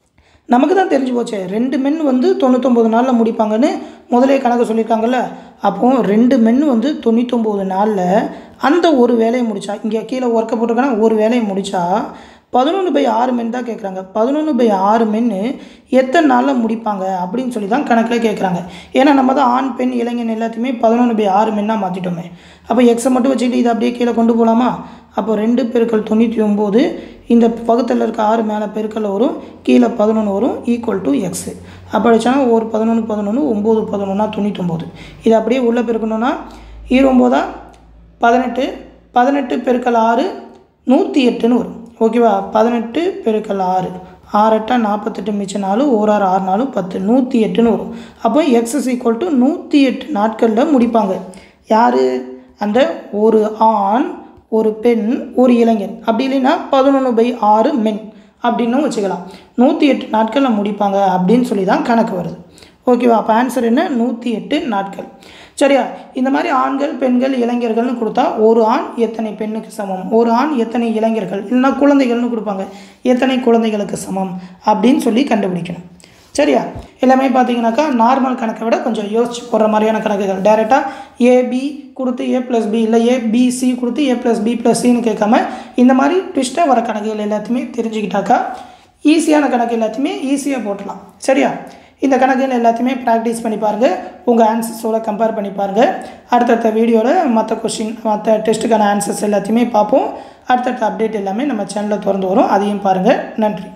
நமக்கு தான் தெரிஞ்சு போச்சே ரெண்டு மென் வந்து தொண்ணூத்தொம்பது நாளில் முடிப்பாங்கன்னு முதலே கணக்கு சொல்லியிருக்காங்கல்ல அப்போது ரெண்டு மென் வந்து தொண்ணூத்தொம்பது நாளில் அந்த ஒரு வேலையை முடித்தா இங்கே கீழே ஒர்க்கை போட்டிருக்காங்கன்னா ஒரு வேலையை முடித்தா பதினொன்று பை ஆறு மென் தான் கேட்குறாங்க பதினொன்று பை ஆறு மென்னு எத்தனை நாளில் முடிப்பாங்க அப்படின்னு சொல்லி தான் கணக்கில் கேட்குறாங்க ஏன்னா நம்ம தான் ஆண் பெண் இளைஞன் எல்லாத்தையுமே பதினொன்று பை ஆறு மென்னாக மாற்றிட்டோமே அப்போ எக்ஸை மட்டும் வச்சுக்கிட்டு இதை அப்படியே கீழே கொண்டு போகலாமா அப்போ ரெண்டு பெருக்கள் தொண்ணூற்றி ஒம்பது இந்த பக்கத்தில் இருக்க ஆறு மேலே பெருக்கல்ல வரும் கீழே பதினொன்று வரும் ஈக்குவல் டு எக்ஸு அப்போ அடிச்சானா ஒரு பதினொன்று பதினொன்று ஒம்பது பதினொன்னா தொண்ணூத்தொம்பது இதை அப்படியே உள்ளே பெருக்கணும்னா ஈரொம்போதா பதினெட்டு பதினெட்டு பெருக்கல் ஆறு நூற்றி எட்டுன்னு வரும் ஓகேவா பதினெட்டு பெருக்கல் ஆறு ஆறு எட்டா நாற்பத்தெட்டு மிச்சம் நாலு ஓர் ஆறு ஆறு நாலு பத்து நூற்றி எட்டுன்னு வரும் அப்போ எக்ஸ் இஸ் ஈக்குவல் டு நூற்றி எட்டு நாட்களில் முடிப்பாங்க யார் அந்த ஒரு ஆண் ஒரு பெண் ஒரு இளைஞன் அப்படி இல்லைன்னா பதினொன்று பை ஆறு மென் அப்படின்னு வச்சுக்கலாம் நூற்றி எட்டு நாட்களில் முடிப்பாங்க அப்படின்னு சொல்லி தான் கணக்கு வருது ஓகேவா அப்போ ஆன்சர் என்ன நூற்றி எட்டு நாட்கள் சரியா இந்த மாதிரி ஆண்கள் பெண்கள் இளைஞர்கள்னு கொடுத்தா ஒரு ஆண் எத்தனை பெண்ணுக்கு சமம் ஒரு ஆண் எத்தனை இளைஞர்கள் இல்லைன்னா குழந்தைகள்னு கொடுப்பாங்க எத்தனை குழந்தைகளுக்கு சமம் அப்படின்னு சொல்லி கண்டுபிடிக்கணும் சரியா எல்லாமே பார்த்தீங்கன்னாக்கா நார்மல் கணக்கை விட கொஞ்சம் யோசிச்சு போடுற மாதிரியான கணக்குகள் டேரெக்டாக ஏபி கொடுத்து ஏ ப்ளஸ் பி இல்லை ஏபிசி கொடுத்து ஏ ப்ளஸ் பி ப்ளஸ் சின்னு கேட்காம இந்த மாதிரி ட்விஸ்ட்டாக வர கணக்குகள் எல்லாத்தையுமே தெரிஞ்சுக்கிட்டாக்கா ஈஸியான கணக்கு எல்லாத்தையுமே ஈஸியாக போட்டலாம் சரியா இந்த கணக்குகள் எல்லாத்தையுமே ப்ராக்டிஸ் பண்ணி பாருங்கள் உங்கள் ஆன்சர்ஸோட கம்பேர் பண்ணி பாருங்கள் அடுத்தடுத்த வீடியோவில் மற்ற கொஷின் மற்ற டெஸ்ட்டுக்கான ஆன்சர்ஸ் எல்லாத்தையுமே பார்ப்போம் அடுத்தடுத்த அப்டேட் எல்லாமே நம்ம சேனலில் திறந்து வரும் அதையும் பாருங்கள் நன்றி